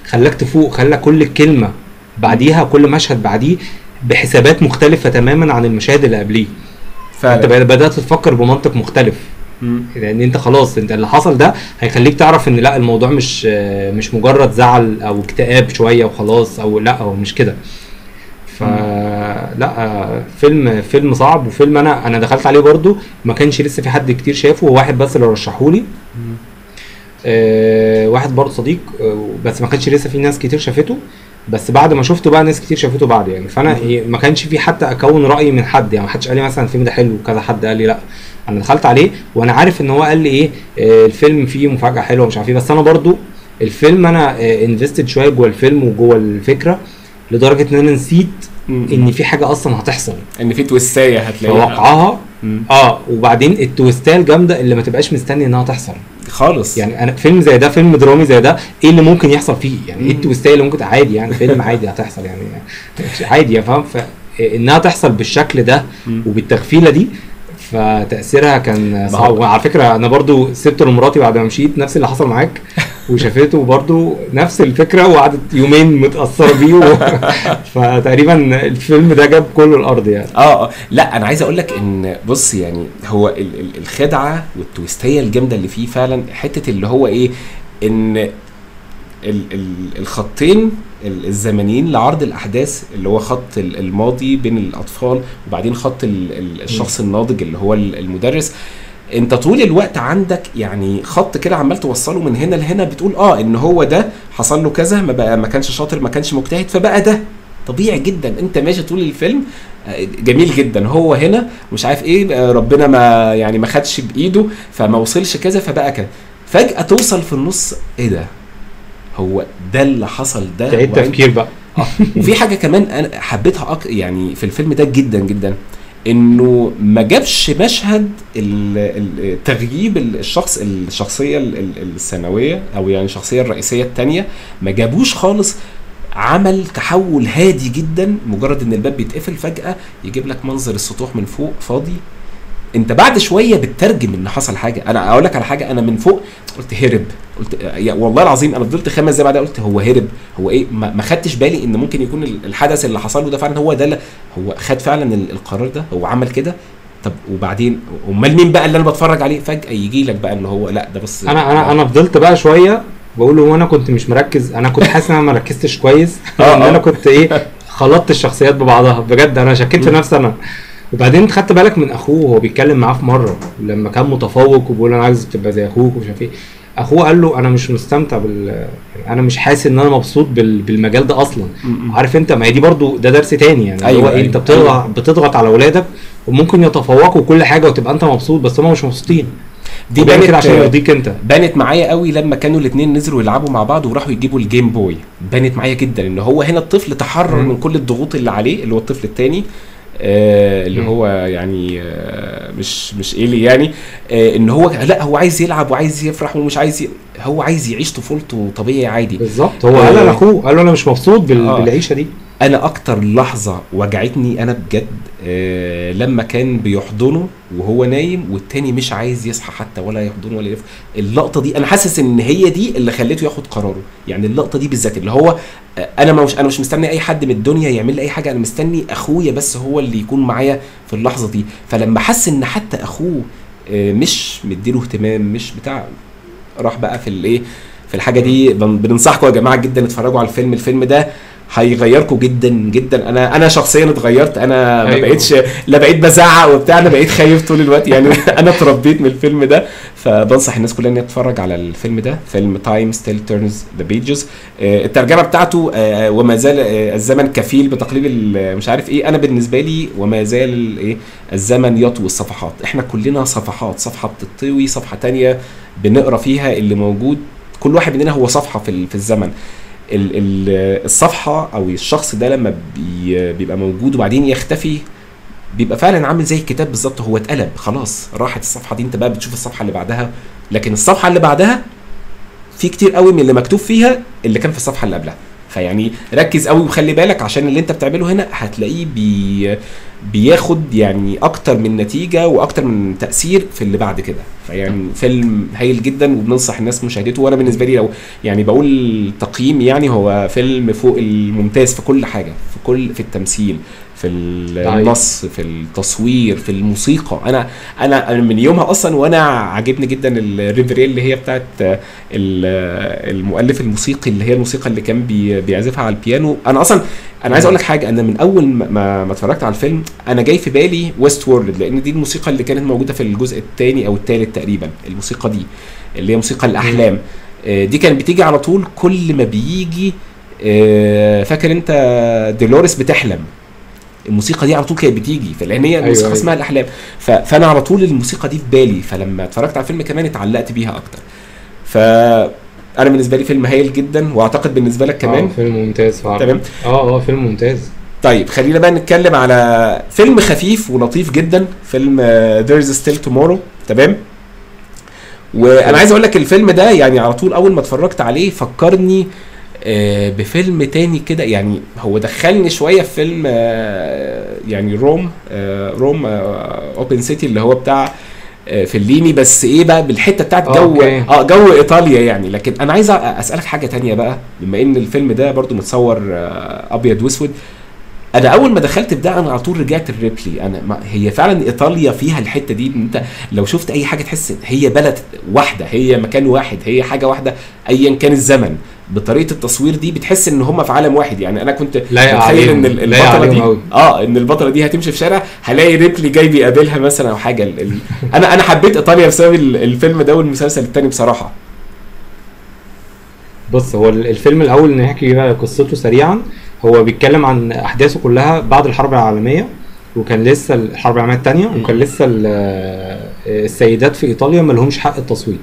خلاك تفوق خلى كل كلمه بعديها كل مشهد بعديه بحسابات مختلفه تماما عن المشاهد اللي قبليه انت فعلا بدات تفكر بمنطق مختلف مم. لان انت خلاص انت اللي حصل ده هيخليك تعرف ان لا الموضوع مش مش مجرد زعل او اكتئاب شويه وخلاص او لا هو مش كده فلا فيلم فيلم صعب وفيلم انا انا دخلت عليه برضو ما كانش لسه في حد كتير شافه وواحد بس اللي رشحهولي آه واحد برضه صديق آه بس ما كانش لسه في ناس كتير شافته بس بعد ما شفته بقى ناس كتير شافته بعد يعني فانا إيه، ما كانش في حتى اكون راي من حد يعني ما حدش قال لي مثلا الفيلم ده حلو كذا حد قال لي لا انا دخلت عليه وانا عارف ان هو قال لي ايه آه الفيلم فيه مفاجاه حلوه مش عارف ايه بس انا برضو الفيلم انا انفستد شويه جوه الفيلم وجوه الفكره لدرجه ان انا نسيت مم. ان في حاجه اصلا هتحصل ان في تويستايه هتلاقيها توقعها مم. اه وبعدين التويستات الجامده اللي ما تبقاش مستني انها تحصل خالص يعني انا فيلم زي ده فيلم درامي زي ده ايه اللي ممكن يحصل فيه يعني ايه مم. التويستايه اللي ممكن عادي يعني فيلم عادي هتحصل يعني عادي يا فاهم فانها تحصل بالشكل ده مم. وبالتغفيله دي فتاثيرها كان صعب هو- وعلى فكره انا برضو سبته لمراتي بعد ما مشيت نفس اللي حصل معاك وشافته برضو نفس الفكره وقعدت يومين متاثره بيه و... فتقريبا الفيلم ده جاب كل الارض يعني اه اه لا انا عايز اقول لك ان بص يعني هو ال- ال- الخدعه والتويستيه الجامده اللي فيه فعلا حته اللي هو ايه ان ال- ال- الخطين ال- الزمنيين لعرض الاحداث اللي هو خط ال- الماضي بين الاطفال وبعدين خط ال- ال- الشخص الناضج اللي هو ال- المدرس انت طول الوقت عندك يعني خط كده عمال توصله من هنا لهنا بتقول اه ان هو ده حصل له كذا ما بقى ما كانش شاطر ما كانش مجتهد فبقى ده طبيعي جدا انت ماشي طول الفيلم آه، جميل جدا هو هنا مش عارف ايه آه، ربنا ما يعني ما خدش بايده فما وصلش كذا فبقى كذا فجاه توصل في النص ايه ده هو ده اللي حصل ده تعيد وعند- تفكير بقى آه، وفي حاجه كمان انا حبيتها أك... يعني في الفيلم ده جدا جدا انه ما جابش مشهد ال- ال- تغييب الشخص الشخصيه ال- ال- الثانويه او يعني الشخصيه الرئيسيه الثانيه ما جابوش خالص عمل تحول هادي جدا مجرد ان الباب بيتقفل فجاه يجيب لك منظر السطوح من فوق فاضي انت بعد شويه بتترجم ان حصل حاجه انا اقول لك على حاجه انا من فوق قلت هرب قلت يا والله العظيم انا فضلت خمس دقايق بعدها قلت هو هرب هو ايه ما ما خدتش بالي ان ممكن يكون ال- الحدث اللي حصل له ده فعلا هو ده اللي هو خد فعلا ال- القرار ده هو عمل كده طب وبعدين امال مين بقى اللي انا بتفرج عليه فجاه يجي لك بقى ان هو لا ده بس انا انا انا فضلت بقى شويه بقول له هو انا كنت مش مركز انا كنت حاسس ان انا ما ركزتش كويس آه، ان آه. انا كنت ايه خلطت الشخصيات ببعضها بجد انا شكيت في مم. نفسي انا وبعدين خدت بالك من اخوه وهو بيتكلم معاه في مره لما كان متفوق وبيقول انا عايز تبقى زي اخوك ومش عارف ايه اخوه قال له انا مش مستمتع بال يعني انا مش حاسس ان انا مبسوط بال... بالمجال ده اصلا م- م. عارف انت ما هي دي برضو ده درس تاني يعني أيوة، أيوة هو إيه أيوة، انت بتضغط أيوة. بتضغط على اولادك وممكن يتفوقوا كل حاجه وتبقى انت مبسوط بس هم مش مبسوطين دي دي بيعمل كده عشان بانت يرضيك انت بانت معايا قوي لما كانوا الاثنين نزلوا يلعبوا مع بعض وراحوا يجيبوا الجيم بوي بانت معايا جدا ان هو هنا الطفل تحرر مم. من كل الضغوط اللي عليه اللي هو الطفل الثاني آه اللي مم. هو يعني آه مش مش ايلي يعني آه ان هو لا هو عايز يلعب وعايز يفرح ومش عايز ي... هو عايز يعيش طفولته طبيعي عادي بالظبط هو آه. قال لاخوه قال له انا مش مبسوط بال... آه. بالعيشه دي انا اكتر لحظه وجعتني انا بجد آه لما كان بيحضنه وهو نايم والتاني مش عايز يصحى حتى ولا يحضنه ولا يف... اللقطه دي انا حاسس ان هي دي اللي خليته ياخد قراره يعني اللقطه دي بالذات اللي هو آه انا مش انا مش مستني اي حد من الدنيا يعمل لي اي حاجه انا مستني اخويا بس هو اللي يكون معايا في اللحظه دي فلما حس ان حتى اخوه آه مش مديله اهتمام مش بتاع راح بقى في الايه في الحاجه دي بن- بننصحكم يا جماعه جدا اتفرجوا على الفيلم الفيلم ده هيغيركم جدا جدا انا انا شخصيا اتغيرت انا ما أيوة. بقتش لا بقيت بزعق وبتاع انا بقيت خايف طول الوقت يعني انا اتربيت من الفيلم ده فبنصح الناس كلها ان هي تتفرج على الفيلم ده فيلم تايم ستيل تيرنز ذا بيجز الترجمه بتاعته آه، وما زال آه، الزمن كفيل بتقليب ال- مش عارف ايه انا بالنسبه لي وما زال ال- ايه الزمن يطوي الصفحات احنا كلنا صفحات صفحه بتطوي صفحه تانية بنقرا فيها اللي موجود كل واحد مننا هو صفحه في ال- في الزمن ال- ال- الصفحه او الشخص ده لما بي بيبقى موجود وبعدين يختفي بيبقى فعلا عامل زي الكتاب بالظبط هو اتقلب خلاص راحت الصفحه دي انت بقى بتشوف الصفحه اللي بعدها لكن الصفحه اللي بعدها في كتير قوي من اللي مكتوب فيها اللي كان في الصفحه اللي قبلها فيعني ركز قوي وخلي بالك عشان اللي انت بتعمله هنا هتلاقيه بي بياخد يعني اكتر من نتيجه واكتر من تاثير في اللي بعد كده فيعني فيلم هايل جدا وبننصح الناس مشاهدته وانا بالنسبه لي لو يعني بقول تقييم يعني هو فيلم فوق الممتاز في كل حاجه في كل في التمثيل في النص في التصوير في الموسيقى انا انا انا من يومها اصلا وانا عاجبني جدا الريفري اللي هي بتاعت ال- المؤلف الموسيقي اللي هي الموسيقى اللي كان بي بيعزفها على البيانو انا اصلا انا عايز اقول لك حاجه انا من اول ما- ما ما اتفرجت على الفيلم انا جاي في بالي ويست وورلد لان دي الموسيقى اللي كانت موجوده في الجزء الثاني او الثالث تقريبا الموسيقى دي اللي هي موسيقى الاحلام آه، دي كانت بتيجي على طول كل ما بيجي آه، فاكر انت دولوريس بتحلم الموسيقى دي على طول كانت بتيجي فلان هي أيوة، موسيقى أيوة. اسمها الاحلام ف... فانا على طول الموسيقى دي في بالي فلما اتفرجت على الفيلم كمان اتعلقت بيها اكتر ف انا بالنسبه لي فيلم هايل جدا واعتقد بالنسبه لك كمان آه فيلم ممتاز فعلا تمام. اه اه فيلم ممتاز طيب خلينا بقى نتكلم على فيلم خفيف ولطيف جدا فيلم آه، There is still tomorrow تمام وانا عايز اقول لك الفيلم ده يعني على طول اول ما اتفرجت عليه فكرني آه، بفيلم تاني كده يعني هو دخلني شويه في فيلم آه، يعني روم آه، روم اوبن سيتي اللي هو بتاع آه، فيليني بس ايه بقى بالحته بتاعت آه، جو أوكي. اه جو ايطاليا يعني لكن انا عايز أ- اسالك حاجه تانية بقى بما ان الفيلم ده برضو متصور آه، ابيض واسود انا اول ما دخلت في ده انا على طول رجعت الريبلي انا ما هي فعلا ايطاليا فيها الحته دي ان انت لو شفت اي حاجه تحس إن هي بلد واحده هي مكان واحد هي حاجه واحده ايا كان الزمن بطريقه التصوير دي بتحس ان هم في عالم واحد يعني انا كنت لايق متخيل عليهم، ان ال- لايق البطله عليهم دي أوي. اه ان البطله دي هتمشي في شارع هلاقي ريبلي جاي بيقابلها مثلا او حاجه ال... ال... انا انا حبيت ايطاليا بسبب ال- الفيلم ده والمسلسل التاني بصراحه بص هو ال- الفيلم الاول نحكي بقى قصته سريعا هو بيتكلم عن احداثه كلها بعد الحرب العالميه وكان لسه الحرب العالميه الثانيه مم. وكان لسه ال- السيدات في ايطاليا ما لهمش حق التصويت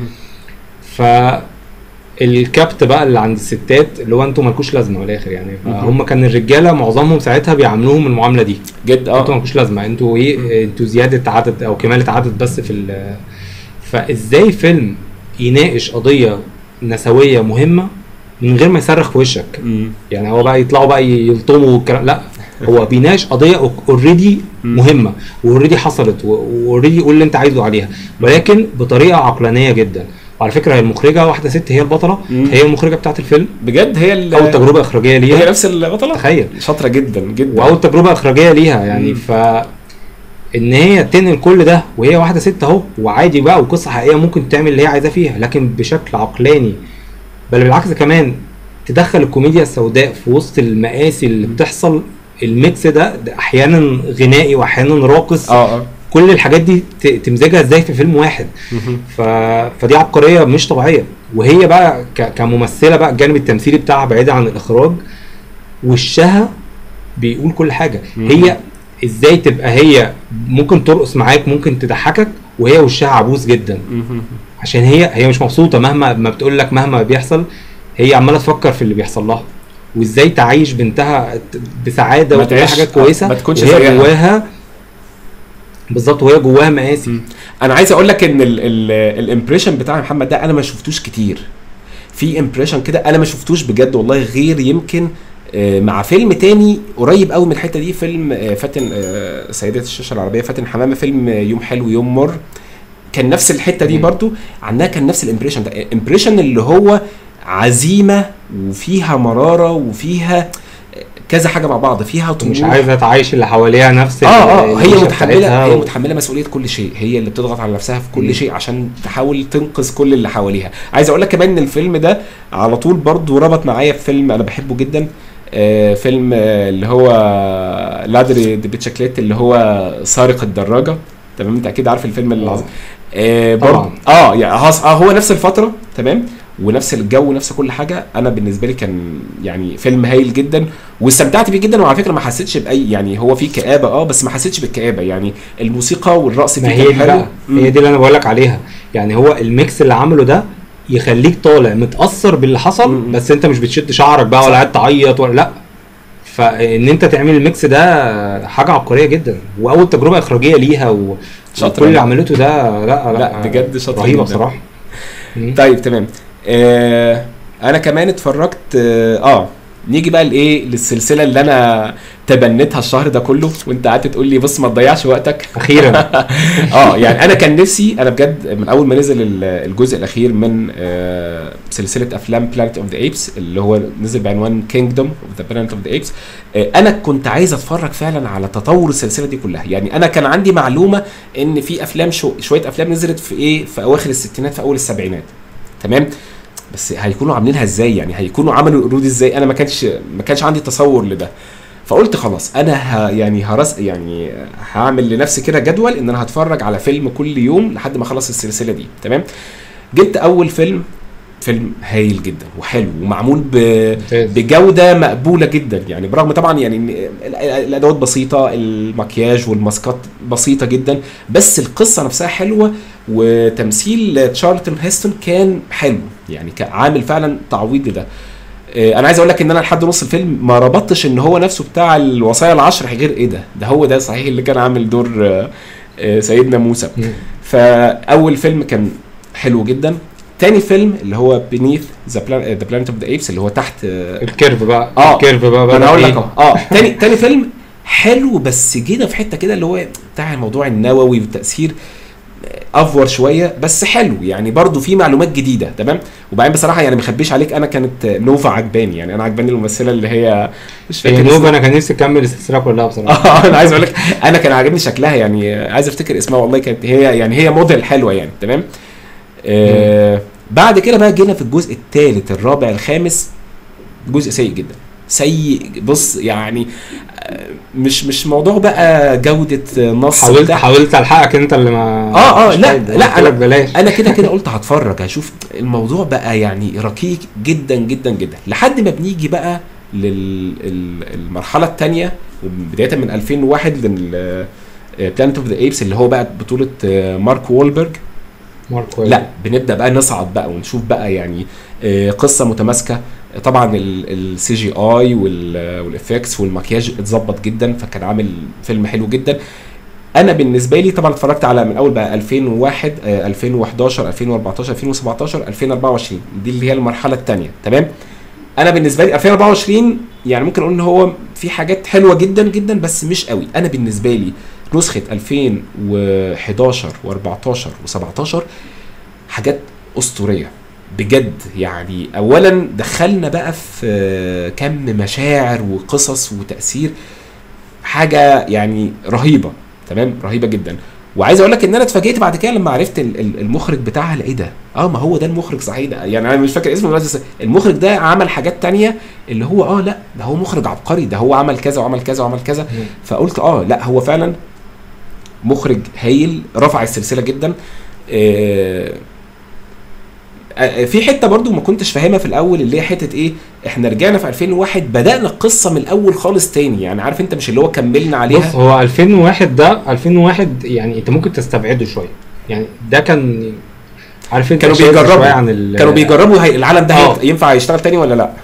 فالكبت بقى اللي عند الستات اللي هو انتوا مالكوش لازمه من الاخر يعني هم كان الرجاله معظمهم ساعتها بيعاملوهم المعامله دي جد انتوا اه مالكوش لازمه انتوا ايه انتوا زياده عدد او كماله عدد بس في ال- فازاي فيلم يناقش قضيه نسويه مهمه من غير ما يصرخ في وشك مم. يعني هو بقى يطلعوا بقى يلطموا والكلام لا هو بيناقش قضيه اوريدي مم. مهمه واوريدي حصلت واوريدي يقول اللي انت عايزه عليها ولكن بطريقه عقلانيه جدا وعلى فكره هي المخرجه واحده ست هي البطله مم. هي المخرجه بتاعت الفيلم بجد هي ال... اول تجربه اخراجيه هي ليها نفس البطله تخيل شاطره جدا جدا واول تجربه اخراجيه ليها يعني مم. ف ان هي تنقل كل ده وهي واحده ست اهو وعادي بقى وقصه حقيقيه ممكن تعمل اللي هي عايزاه فيها لكن بشكل عقلاني بل بالعكس كمان تدخل الكوميديا السوداء في وسط المآسي اللي بتحصل الميكس ده, ده احيانا غنائي واحيانا راقص اه اه كل الحاجات دي ت- تمزجها ازاي في فيلم واحد مهم. ف... فدي عبقريه مش طبيعيه وهي بقى ك... كممثله بقى الجانب التمثيلي بتاعها بعيد عن الاخراج وشها بيقول كل حاجه مم. هي ازاي تبقى هي ممكن ترقص معاك ممكن تضحكك وهي وشها عبوس جدا مهم. عشان هي هي مش مبسوطه مهما ما بتقول لك مهما بيحصل هي عماله تفكر في اللي بيحصل لها وازاي تعيش بنتها ت- بسعاده ما وتبقى تعيش- حاجات كويسه ما تكونش وهي زيها. جواها بالظبط وهي جواها مقاسي مم. انا عايز اقول لك ان الامبريشن بتاع محمد ده انا ما شفتوش كتير في امبريشن كده انا ما شفتوش بجد والله غير يمكن آه، مع فيلم تاني قريب قوي من الحته دي فيلم آه، فاتن آه، سيدات الشاشه العربيه فاتن حمامه فيلم آه، يوم حلو يوم مر كان نفس الحته دي مم. برضو عنها كان نفس الامبريشن ده امبريشن اللي هو عزيمه وفيها مراره وفيها كذا حاجه مع بعض فيها طموح مش عايزه تعيش اللي حواليها نفس اه اه ال- هي العيشة متحمله بتاعتها هي و- متحمله مسؤوليه كل شيء هي اللي بتضغط على نفسها في كل مم. شيء عشان تحاول تنقذ كل اللي حواليها عايز اقول لك كمان ان الفيلم ده على طول برضو ربط معايا في فيلم انا بحبه جدا آه فيلم آه اللي هو لادري دي بيتشاكليت اللي هو سارق الدراجه تمام انت اكيد عارف الفيلم اللي آه. آه برضو طبعاً. اه يعني هص- آه هو نفس الفتره تمام ونفس الجو ونفس كل حاجه انا بالنسبه لي كان يعني فيلم هايل جدا واستمتعت بيه جدا وعلى فكره ما حسيتش باي يعني هو فيه كآبه اه بس ما حسيتش بالكآبه يعني الموسيقى والرقص ما فيه هي كان دي حلو بقى هي دي اللي انا بقول لك عليها يعني هو الميكس اللي عمله ده يخليك طالع متاثر باللي حصل مم. بس انت مش بتشد شعرك بقى صح. ولا قاعد تعيط ولا لا فان انت تعمل الميكس ده حاجه عبقريه جدا واول تجربه اخراجيه ليها و... شاطرة. وكل اللي عملته ده لا لا, لا، بجد شاطرة رهيبه جدا. بصراحه مم. طيب تمام آه انا كمان اتفرجت اه, آه نيجي بقى لايه للسلسله اللي انا تبنيتها الشهر ده كله وانت قعدت تقول لي بص ما تضيعش وقتك اخيرا اه يعني انا كان نفسي انا بجد من اول ما نزل ال- الجزء الاخير من آه، سلسله افلام بلانت اوف ذا ايبس اللي هو نزل بعنوان كينجدوم اوف ذا بلانت اوف ذا ايبس انا كنت عايز اتفرج فعلا على تطور السلسله دي كلها يعني انا كان عندي معلومه ان في افلام شو شويه افلام نزلت في ايه في اواخر الستينات في اول السبعينات تمام بس هيكونوا عاملينها ازاي يعني هيكونوا عملوا القرود ازاي انا ما كانش ما كانش عندي تصور لده فقلت خلاص انا ه يعني هرس يعني هعمل لنفسي كده جدول ان انا هتفرج على فيلم كل يوم لحد ما اخلص السلسله دي تمام جبت اول فيلم فيلم هايل جدا وحلو ومعمول ب... ممتاز. بجوده مقبوله جدا يعني برغم طبعا يعني إن ال- ال- الادوات بسيطه المكياج والماسكات بسيطه جدا بس القصه نفسها حلوه وتمثيل تشارلتون هيستون كان حلو يعني كان عامل فعلا تعويض لده آه، انا عايز اقول لك ان انا لحد نص الفيلم ما ربطتش ان هو نفسه بتاع الوصايا العشر غير ايه ده ده هو ده صحيح اللي كان عامل دور آه، آه، سيدنا موسى مم. فاول فيلم كان حلو جدا تاني فيلم اللي هو بينيث ذا ذا بلانت اوف ذا ايبس اللي هو تحت آه، الكيرف بقى آه. الكيرف بقى ما بقى انا هقول لك إيه؟ اهو اه تاني تاني فيلم حلو بس جينا في حته كده اللي هو بتاع الموضوع النووي والتاثير افور شويه بس حلو يعني برضو في معلومات جديده تمام وبعدين بصراحه يعني ما اخبيش عليك انا كانت نوفا عجباني يعني انا عجباني الممثله اللي هي مش هي فاكر نوبه اسمها. انا كان نفسي اكمل السلسله كلها بصراحه اه انا عايز اقول لك انا كان عاجبني شكلها يعني عايز افتكر اسمها والله كانت هي يعني هي موديل حلوه يعني تمام آه بعد كده بقى جينا في الجزء الثالث الرابع الخامس جزء سيء جدا سيء بص يعني آه، مش مش موضوع بقى جوده نص حاولت بتاع- حاولت الحقك انت اللي ما اه اه مش لا فايدة. لا قلت انا لك بلاش انا كده كده قلت هتفرج هشوف الموضوع بقى يعني ركيك جدا جدا جدا لحد ما بنيجي بقى للمرحله الثانيه بدايه من 2001 لل بلانت اوف ذا ايبس اللي هو بقى بطوله آه، مارك وولبرج مارك لا بنبدا بقى نصعد بقى ونشوف بقى يعني آه، قصه متماسكه طبعا السي جي اي والافكس والمكياج اتظبط جدا فكان عامل فيلم حلو جدا انا بالنسبه لي طبعا اتفرجت على من اول بقى 2001 آه، 2011 2014 2017 2024 دي اللي هي المرحله الثانيه تمام انا بالنسبه لي 2024 يعني ممكن اقول ان هو في حاجات حلوه جدا جدا بس مش قوي انا بالنسبه لي نسخه 2011 و14 و17 حاجات اسطوريه بجد يعني اولا دخلنا بقى في آه، كم مشاعر وقصص وتاثير حاجه يعني رهيبه تمام رهيبه جدا وعايز اقول لك ان انا اتفاجئت بعد كده لما عرفت ال- ال- المخرج بتاعها لا ايه ده اه ما هو ده المخرج صحيح ده يعني انا مش فاكر اسمه دلوقتي بس المخرج ده عمل حاجات تانية اللي هو اه لا ده هو مخرج عبقري ده هو عمل كذا وعمل كذا وعمل كذا مم. فقلت اه لا هو فعلا مخرج هايل رفع السلسله جدا آه، آه، في حته برضو ما كنتش فاهمها في الاول اللي هي حته ايه احنا رجعنا في 2001 بدانا القصه من الاول خالص تاني يعني عارف انت مش اللي هو كملنا بص عليها هو 2001 ده 2001 يعني انت ممكن تستبعده شويه يعني ده كان عارف انت كانوا شاذ بيجربوا. شوية عن ال- كانوا بيجربوا هي العالم ده آه. هي- ينفع يشتغل تاني ولا لا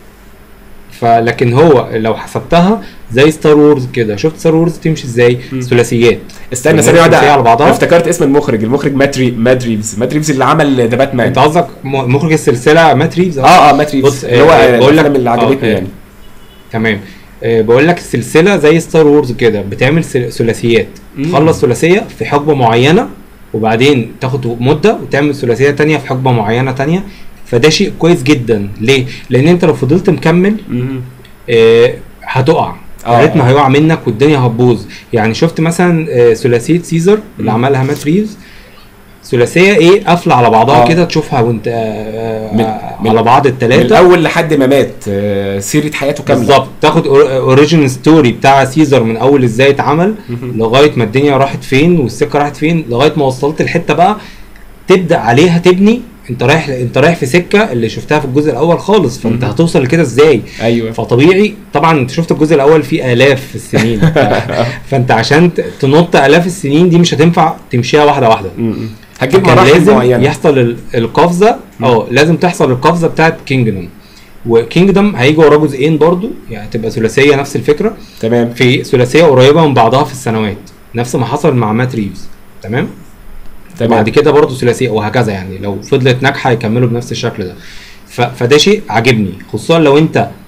فلكن هو لو حسبتها زي ستار وورز كده شفت ستار وورز تمشي ازاي مم. ثلاثيات استنى الناس ثانيه واحده تمشي على بعضها. أنا افتكرت اسم المخرج المخرج ماتري مادريفز مادريفز اللي عمل ذا باتمان انت قصدك م- مخرج السلسله مات ريفز اه اه ماتريفز بص، اللي هو آه، بقول لك- الافلام اللي آه، عجبتني آه. يعني تمام آه، بقول لك السلسله زي ستار وورز كده بتعمل سل- ثلاثيات مم. تخلص ثلاثيه في حقبه معينه وبعدين تاخد مده وتعمل ثلاثيه تانية في حقبه معينه تانية فده شيء كويس جدا ليه؟ لان انت لو فضلت مكمل مهم. آه، هتقع آه. الريتم هيقع منك والدنيا هتبوظ يعني شفت مثلا آه، ثلاثيه سيزر اللي مم. عملها مات ريفز ثلاثيه ايه قافله على بعضها آه. كده تشوفها وانت آه، من- آه، من- على بعض من الثلاثه الاول لحد ما مات آه، سيره حياته كامله بالظبط تاخد اوريجين ستوري بتاع سيزر من اول ازاي اتعمل مهم. لغايه ما الدنيا راحت فين والسكه راحت فين لغايه ما وصلت الحته بقى تبدا عليها تبني انت رايح انت رايح في سكه اللي شفتها في الجزء الاول خالص فانت مهم. هتوصل لكده ازاي ايوه فطبيعي طبعا انت شفت الجزء الاول فيه الاف السنين ف- فانت عشان ت- تنط الاف السنين دي مش هتنفع تمشيها واحده واحده مم. هتجيب كان مراحل لازم معينه يحصل ال- القفزه اه لازم تحصل القفزه بتاعت كينجدوم وكينجدوم هيجي وراه جزئين برضو يعني تبقى ثلاثيه نفس الفكره تمام في ثلاثيه قريبه من بعضها في السنوات نفس ما حصل مع مات ريفز تمام تمام بعد كده برضه ثلاثيه وهكذا يعني لو فضلت ناجحه يكملوا بنفس الشكل ده ف... فده شيء عاجبني خصوصا لو انت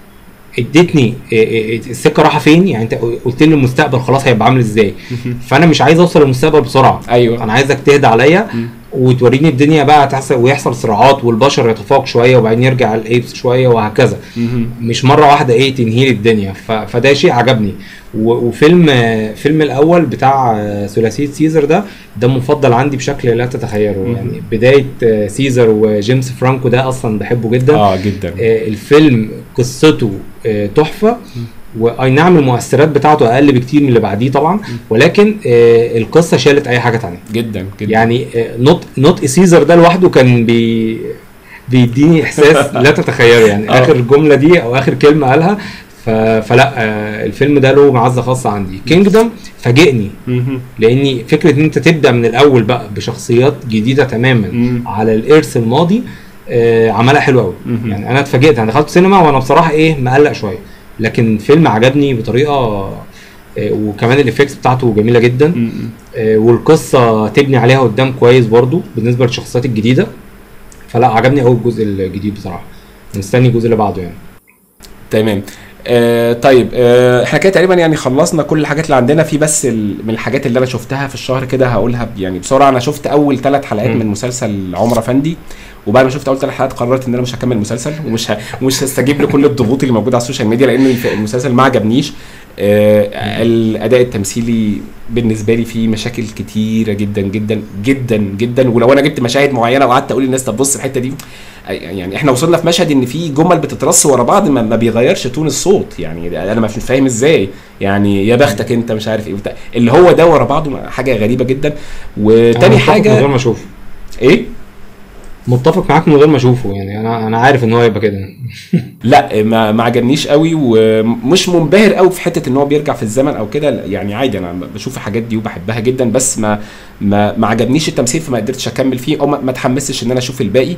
ادتني إيه إيه السكه رايحه فين يعني انت قلت لي المستقبل خلاص هيبقى عامل ازاي فانا مش عايز اوصل للمستقبل بسرعه ايوه انا عايزك تهدى عليا مم. وتوريني الدنيا بقى تحصل ويحصل صراعات والبشر يتفوق شويه وبعدين يرجع الايبس شويه وهكذا مهم. مش مره واحده ايه تنهي لي الدنيا ف... فده شيء عجبني و... وفيلم آه، فيلم الاول بتاع آه، ثلاثيه سيزر ده ده مفضل عندي بشكل لا تتخيله مم. يعني بدايه آه، سيزر وجيمس فرانكو ده اصلا بحبه جدا اه جدا آه، الفيلم قصته آه، تحفه واي نعم المؤثرات بتاعته اقل بكتير من اللي بعديه طبعا ولكن آه، القصه شالت اي حاجه تانية جدا جدا يعني نوت نوت سيزر ده لوحده كان بي بيديني احساس لا تتخيله يعني آه. اخر جمله دي او اخر كلمه قالها ف... فلا آه، الفيلم ده له معزه خاصه عندي كينجدم فاجئني مهم. لاني فكره ان انت تبدا من الاول بقى بشخصيات جديده تماما مم. على الارث الماضي آه، عملها حلو قوي مهم. يعني انا اتفاجئت انا دخلت سينما وانا بصراحه ايه مقلق شويه لكن فيلم عجبني بطريقه آه، وكمان الافكتس بتاعته جميله جدا مم. آه، والقصه تبني عليها قدام كويس برضو بالنسبه للشخصيات الجديده فلا عجبني قوي الجزء الجديد بصراحه مستني الجزء اللي بعده يعني تمام آه طيب آه احنا كده تقريبا يعني خلصنا كل الحاجات اللي عندنا في بس ال- من الحاجات اللي انا شفتها في الشهر كده هقولها ب- يعني بسرعه انا شفت اول ثلاث حلقات مم. من مسلسل عمر افندي وبعد ما شفت اول ثلاث حلقات قررت ان انا مش هكمل المسلسل ومش ه... ومش هستجيب لكل الضغوط اللي موجوده على السوشيال ميديا لان الف- المسلسل ما عجبنيش آه الاداء التمثيلي بالنسبه لي فيه مشاكل كتيره جدا جدا جدا جدا ولو انا جبت مشاهد معينه وقعدت اقول للناس طب بص الحته دي يعني احنا وصلنا في مشهد ان في جمل بتترص ورا بعض ما, ما بيغيرش تون الصوت يعني انا مش فاهم ازاي يعني يا بختك انت مش عارف ايه وبتاع. اللي هو ده ورا بعضه حاجه غريبه جدا أنا وتاني متفق من غير حاجه ما اشوفه ايه متفق معاك من غير ما اشوفه يعني انا انا عارف ان هو يبقى كده لا ما, ما عجبنيش قوي ومش منبهر قوي في حته ان هو بيرجع في الزمن او كده لا، يعني عادي انا بشوف الحاجات دي وبحبها جدا بس ما ما, ما عجبنيش التمثيل فما قدرتش اكمل فيه او ما, ما اتحمستش ان انا اشوف الباقي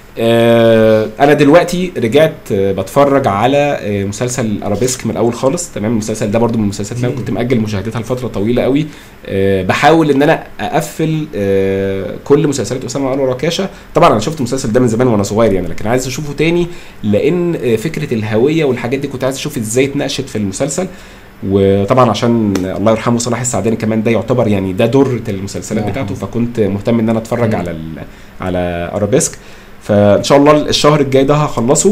آه انا دلوقتي رجعت آه، بتفرج على آه، مسلسل ارابيسك من الاول خالص تمام المسلسل ده برضو من المسلسلات اللي انا كنت ماجل مشاهدتها لفتره طويله قوي آه بحاول ان انا اقفل آه كل مسلسلات اسامه انور وكاشه طبعا انا شفت المسلسل ده من زمان وانا صغير يعني لكن عايز اشوفه تاني لان آه، فكره الهويه والحاجات دي كنت عايز اشوف ازاي اتناقشت في المسلسل وطبعا عشان الله يرحمه صلاح السعداني كمان ده يعتبر يعني ده درة المسلسلات الله بتاعته يرحمه. فكنت مهتم ان انا اتفرج مم. على ال على ارابيسك فان شاء الله الشهر الجاي ده هخلصه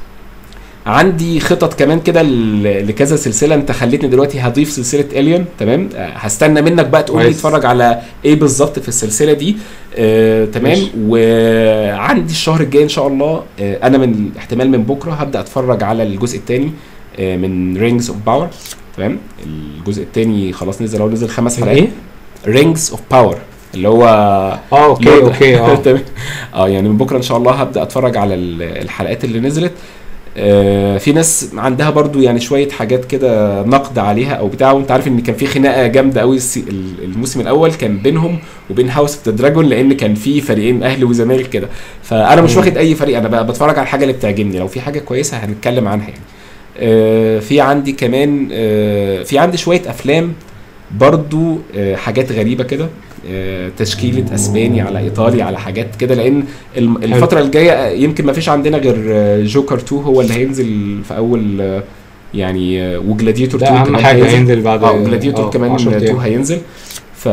عندي خطط كمان كده ل- لكذا سلسله انت خليتني دلوقتي هضيف سلسله الين تمام آه، هستنى منك بقى تقول لي كويس. اتفرج على ايه بالظبط في السلسله دي آه، تمام ماشي. وعندي الشهر الجاي ان شاء الله آه، انا من احتمال من بكره هبدا اتفرج على الجزء الثاني من رينجز اوف باور تمام الجزء الثاني خلاص نزل اهو نزل خمس حلقات ايه؟ رينجز اوف باور اللي هو اه اوكي لورد- اوكي اه تمام. اه يعني من بكره ان شاء الله هبدا اتفرج على ال- الحلقات اللي نزلت آه في ناس عندها برضو يعني شويه حاجات كده نقد عليها او بتاع وانت عارف ان كان في خناقه جامده قوي السي- ال- الموسم الاول كان بينهم وبين هاوس اوف ذا دراجون لان كان في فريقين اهلي وزمالك كده فانا مش مم. واخد اي فريق انا بقى بتفرج على الحاجه اللي بتعجبني لو في حاجه كويسه هنتكلم عنها يعني آه في عندي كمان آه في عندي شويه افلام برضو آه، حاجات غريبه كده آه، تشكيله اسباني على ايطالي على حاجات كده لان الم- الفتره الجايه آه، يمكن ما فيش عندنا غير آه، جوكر 2 هو اللي هينزل في اول آه، يعني آه، وجلاديتور ده 2 اهم كمان حاجه هينزل. هينزل بعد اه جلاديتور آه، كمان 10 2 أيام. هينزل ف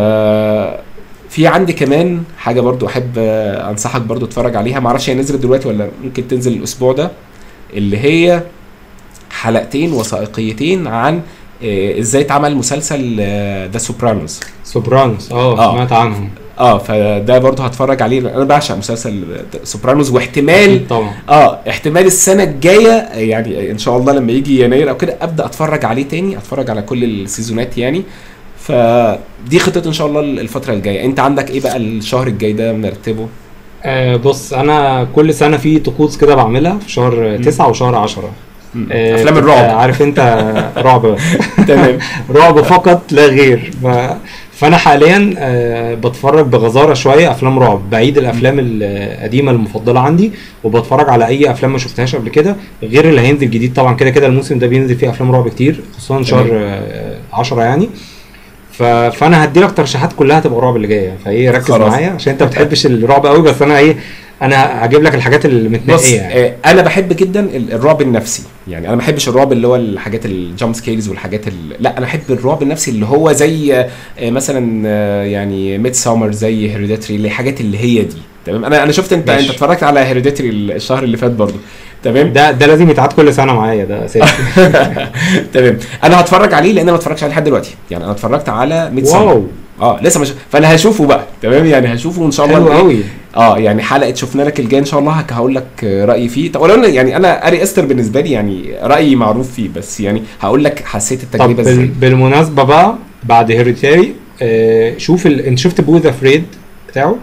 في عندي كمان حاجه برضو احب آه، انصحك برضو تتفرج عليها معرفش هي نزلت دلوقتي ولا ممكن تنزل الاسبوع ده اللي هي حلقتين وثائقيتين عن آه، ازاي اتعمل مسلسل ذا سوبرانوس سوبرانوس اه آه. سمعت عنهم اه فده برضه هتفرج عليه انا بعشق مسلسل سوبرانوس واحتمال أكيد طبعا اه احتمال السنه الجايه يعني ان شاء الله لما يجي يناير او كده ابدا اتفرج عليه تاني اتفرج على كل السيزونات يعني فدي خطتي ان شاء الله الفتره الجايه انت عندك ايه بقى الشهر الجاي ده مرتبه آه بص انا كل سنه في طقوس كده بعملها في شهر 9 وشهر 10 آه افلام بتبقى الرعب عارف انت رعب بس. تمام رعب فقط لا غير ف... فانا حاليا آه بتفرج بغزاره شويه افلام رعب بعيد الافلام القديمه المفضله عندي وبتفرج على اي افلام ما شفتهاش قبل كده غير اللي هينزل جديد طبعا كده كده الموسم ده بينزل فيه افلام رعب كتير خصوصا شهر آه 10 يعني ف... فانا هدي لك ترشيحات كلها تبقى رعب اللي جايه فايه ركز خلاص. معايا عشان انت ما بتحبش الرعب قوي بس انا ايه انا هجيب لك الحاجات اللي بص متنقيه يعني. آه، انا بحب جدا ال- الرعب النفسي يعني انا ما بحبش الرعب اللي هو الحاجات الجامب سكيلز والحاجات ال... لا انا احب الرعب النفسي اللي هو زي آه، آه، مثلا آه، يعني ميد سامر زي هيريديتري اللي الحاجات اللي هي دي تمام انا انا شفت انت ماشي. انت اتفرجت على هيريديتري الشهر اللي فات برضو تمام ده ده لازم يتعاد كل سنه معايا ده اساسي تمام انا هتفرج عليه لان انا ما اتفرجتش عليه لحد دلوقتي يعني انا اتفرجت على ميد سامر واو اه لسه مش فانا هشوفه بقى تمام يعني هشوفه وان شاء الله حلو إيه، قوي اه يعني حلقه شفنا لك الجاي ان شاء الله هك- هقول لك آه، رايي فيه طب ولو إن يعني انا اري استر بالنسبه لي يعني رايي معروف فيه بس يعني هقول لك حسيت طب التجربه بال... ازاي بالمناسبه بقى بعد هيريتاري آه شوف ال... انت شفت بوذ افريد بتاعه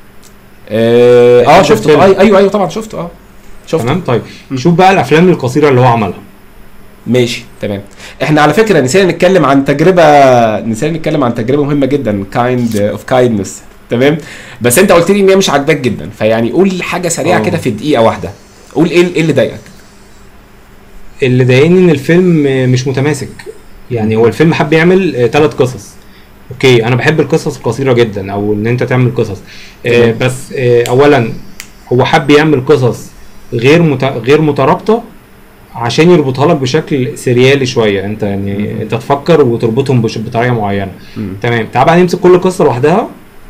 اه, آه أنت شفته الفيلم. آه ايوه ايوه طبعا شفته اه شفته تمام طيب شوف بقى الافلام القصيره اللي هو عملها ماشي تمام احنا على فكره نسينا نتكلم عن تجربه نسينا نتكلم عن تجربه مهمه جدا كايند اوف كايندنس تمام بس انت قلت لي ان هي مش عاجباك جدا فيعني قول حاجه سريعه آه. كده في دقيقه واحده قول ايه ايه اللي ضايقك اللي ضايقني ان الفيلم آه، مش متماسك يعني هو الفيلم حب يعمل ثلاث قصص اوكي انا بحب القصص القصيره جدا او ان انت تعمل قصص آه تمام. بس آه اولا هو حب يعمل قصص غير مت... غير مترابطه عشان يربطها لك بشكل سريالي شويه انت يعني مم. انت تفكر وتربطهم بش... بطريقه معينه مم. تمام تعال بقى نمسك كل قصه لوحدها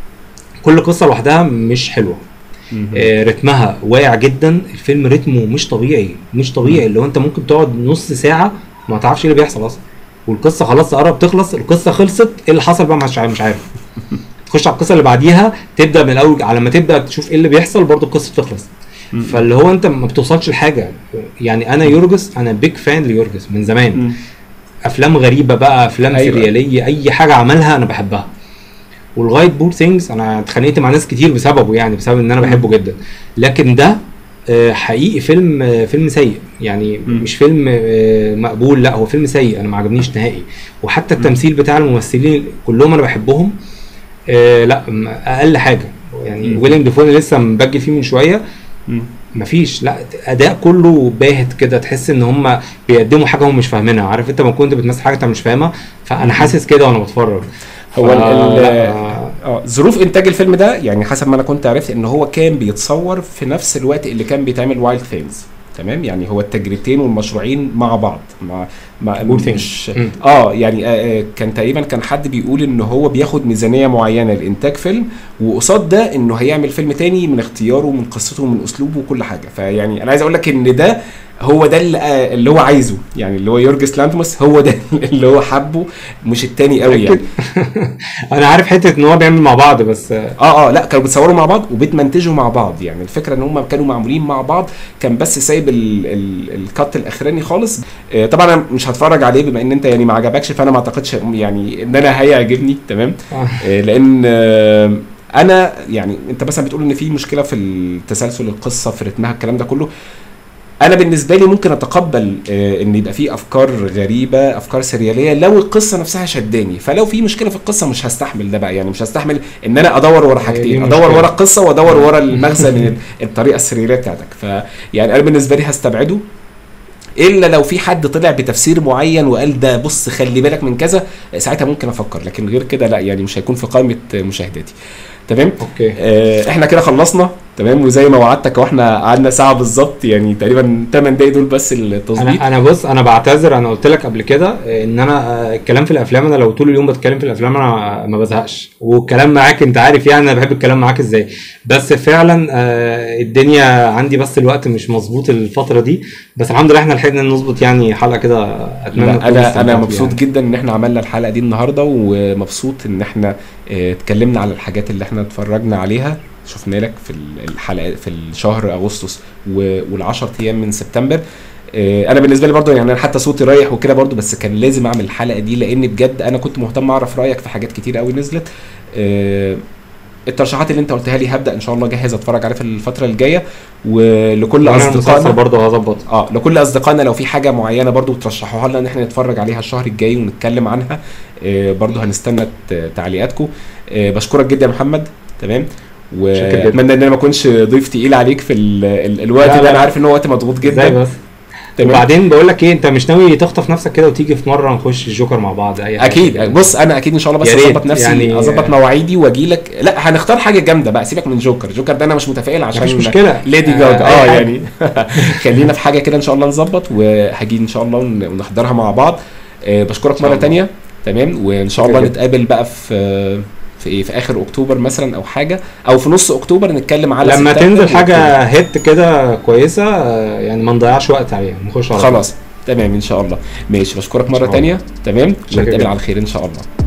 كل قصه لوحدها مش حلوه مم. آه، رتمها واقع جدا الفيلم رتمه مش طبيعي مش طبيعي اللي هو انت ممكن تقعد نص ساعه ما تعرفش ايه اللي بيحصل اصلا والقصه خلاص قرب تخلص القصه خلصت ايه اللي حصل بقى مش عارف مش عارف تخش على القصه اللي بعديها تبدا من الاول على ما تبدا تشوف ايه اللي بيحصل برضو القصه بتخلص مم. فاللي هو انت ما بتوصلش لحاجه يعني انا يورجس انا بيج فان ليورجس من زمان مم. افلام غريبه بقى افلام أيوة. أيوة. سرياليه اي حاجه عملها انا بحبها والغاية بور ثينجز انا اتخانقت مع ناس كتير بسببه يعني بسبب ان انا مم. بحبه جدا لكن ده آه، حقيقي فيلم آه، فيلم سيء يعني مم. مش فيلم آه، مقبول لا هو فيلم سيء انا ما عجبنيش نهائي وحتى مم. التمثيل بتاع الممثلين كلهم انا بحبهم آه، لا م- اقل حاجه يعني مم. ويليام ديفون لسه مبجل فيه من شويه مم. مفيش لا اداء كله باهت كده تحس ان هم بيقدموا حاجه هم مش فاهمينها عارف انت ما كنت بتمثل حاجه انت مش فاهمها فانا حاسس كده وانا بتفرج هو ال- ال- لا، اه ظروف انتاج الفيلم ده يعني حسب ما انا كنت عرفت ان هو كان بيتصور في نفس الوقت اللي كان بيتعمل وايلد ثينجز تمام يعني هو التجربتين والمشروعين مع بعض مع مع Good Things. مش مم. اه يعني آه آه، كان تقريبا كان حد بيقول ان هو بياخد ميزانيه معينه لانتاج فيلم وقصاد ده انه هيعمل فيلم تاني من اختياره ومن قصته ومن اسلوبه وكل حاجه فيعني انا عايز اقول لك ان ده هو ده اللي, آه، اللي هو عايزه يعني اللي هو يورجس لانتموس هو ده اللي هو حبه مش التاني قوي يعني انا عارف حته ان هو بيعمل مع بعض بس آه، اه اه لا كانوا بيتصوروا مع بعض وبتمنتجوا مع بعض يعني الفكره ان هم كانوا معمولين مع بعض كان بس سايب ال ال الكات الاخراني خالص آه طبعا انا مش هتفرج عليه بما ان انت يعني ما عجبكش فانا ما اعتقدش يعني ان انا هيعجبني تمام آه. آه لان آه انا يعني انت مثلا بتقول ان في مشكله في التسلسل القصه في رتمها الكلام ده كله انا بالنسبه لي ممكن اتقبل آه، ان يبقى في افكار غريبه افكار سرياليه لو القصه نفسها شداني فلو في مشكله في القصه مش هستحمل ده بقى يعني مش هستحمل ان انا ادور ورا هي حاجتين دي ادور مشكلة. ورا القصه وادور ورا المغزى من ال- الطريقه السرياليه بتاعتك فيعني انا بالنسبه لي هستبعده الا لو في حد طلع بتفسير معين وقال ده بص خلي بالك من كذا ساعتها ممكن افكر لكن غير كده لا يعني مش هيكون في قائمه مشاهداتي تمام اوكي آه، احنا كده خلصنا تمام وزي ما وعدتك واحنا قعدنا ساعه بالظبط يعني تقريبا 8 دقايق دول بس التظبيط انا انا بص انا بعتذر انا قلت لك قبل كده آه، ان انا آه، الكلام في الافلام انا لو طول اليوم بتكلم في الافلام انا ما بزهقش والكلام معاك انت عارف يعني انا بحب الكلام معاك ازاي بس فعلا آه، الدنيا عندي بس الوقت مش مظبوط الفتره دي بس الحمد لله احنا لحقنا نظبط يعني حلقه كده اتمنى لا تكون انا انا استمتعتوا مبسوط يعني. جدا ان احنا عملنا الحلقه دي النهارده ومبسوط ان احنا آه، اتكلمنا على الحاجات اللي احنا اتفرجنا عليها شفنا لك في الحلقه في الشهر اغسطس وال10 ايام من سبتمبر آه، انا بالنسبه لي برضو يعني انا حتى صوتي رايح وكده برضو بس كان لازم اعمل الحلقه دي لان بجد انا كنت مهتم اعرف رايك في حاجات كتير قوي نزلت آه، الترشيحات اللي انت قلتها لي هبدا ان شاء الله اجهز اتفرج عليها في الفتره الجايه ولكل وأنا المسلسل اصدقائنا برضه هظبط اه لكل اصدقائنا لو في حاجه معينه برضو ترشحوها لنا ان احنا نتفرج عليها الشهر الجاي ونتكلم عنها آه برضو هنستنى ت- تعليقاتكم آه بشكرك جدا يا محمد تمام شكرا جدا. واتمنى ان انا ما اكونش ضيف تقيل عليك في ال ال الوقت لا، ده لا. انا عارف ان هو وقت مضغوط ازاي جدا بس تمام وبعدين بقول لك ايه انت مش ناوي تخطف نفسك كده وتيجي في مره نخش الجوكر مع بعض اي حاجه اكيد بص انا اكيد ان شاء الله بس يا ريت، اظبط نفسي يعني- اظبط مواعيدي واجي لك لا هنختار حاجه جامده بقى سيبك من جوكر جوكر ده انا مش متفائل عشان مفيش مشكله ليدي آه، جاجا أي اه حاجة. يعني خلينا في حاجه كده ان شاء الله نظبط وهجي ان شاء الله ون- ونحضرها مع بعض آه، بشكرك شاء مره الله. تانية تمام وان شاء الله شكرا. نتقابل بقى في في ايه في اخر اكتوبر مثلا او حاجه او في نص اكتوبر نتكلم على لما سبتمبر تنزل وأكتوبر. حاجه هيت كده كويسه آه، يعني ما نضيعش وقت عليها نخش على طول. خلاص تمام ان شاء الله ماشي بشكرك إن مره شاء الله. تانية تمام شكرا ونتقابل جدا. على خير ان شاء الله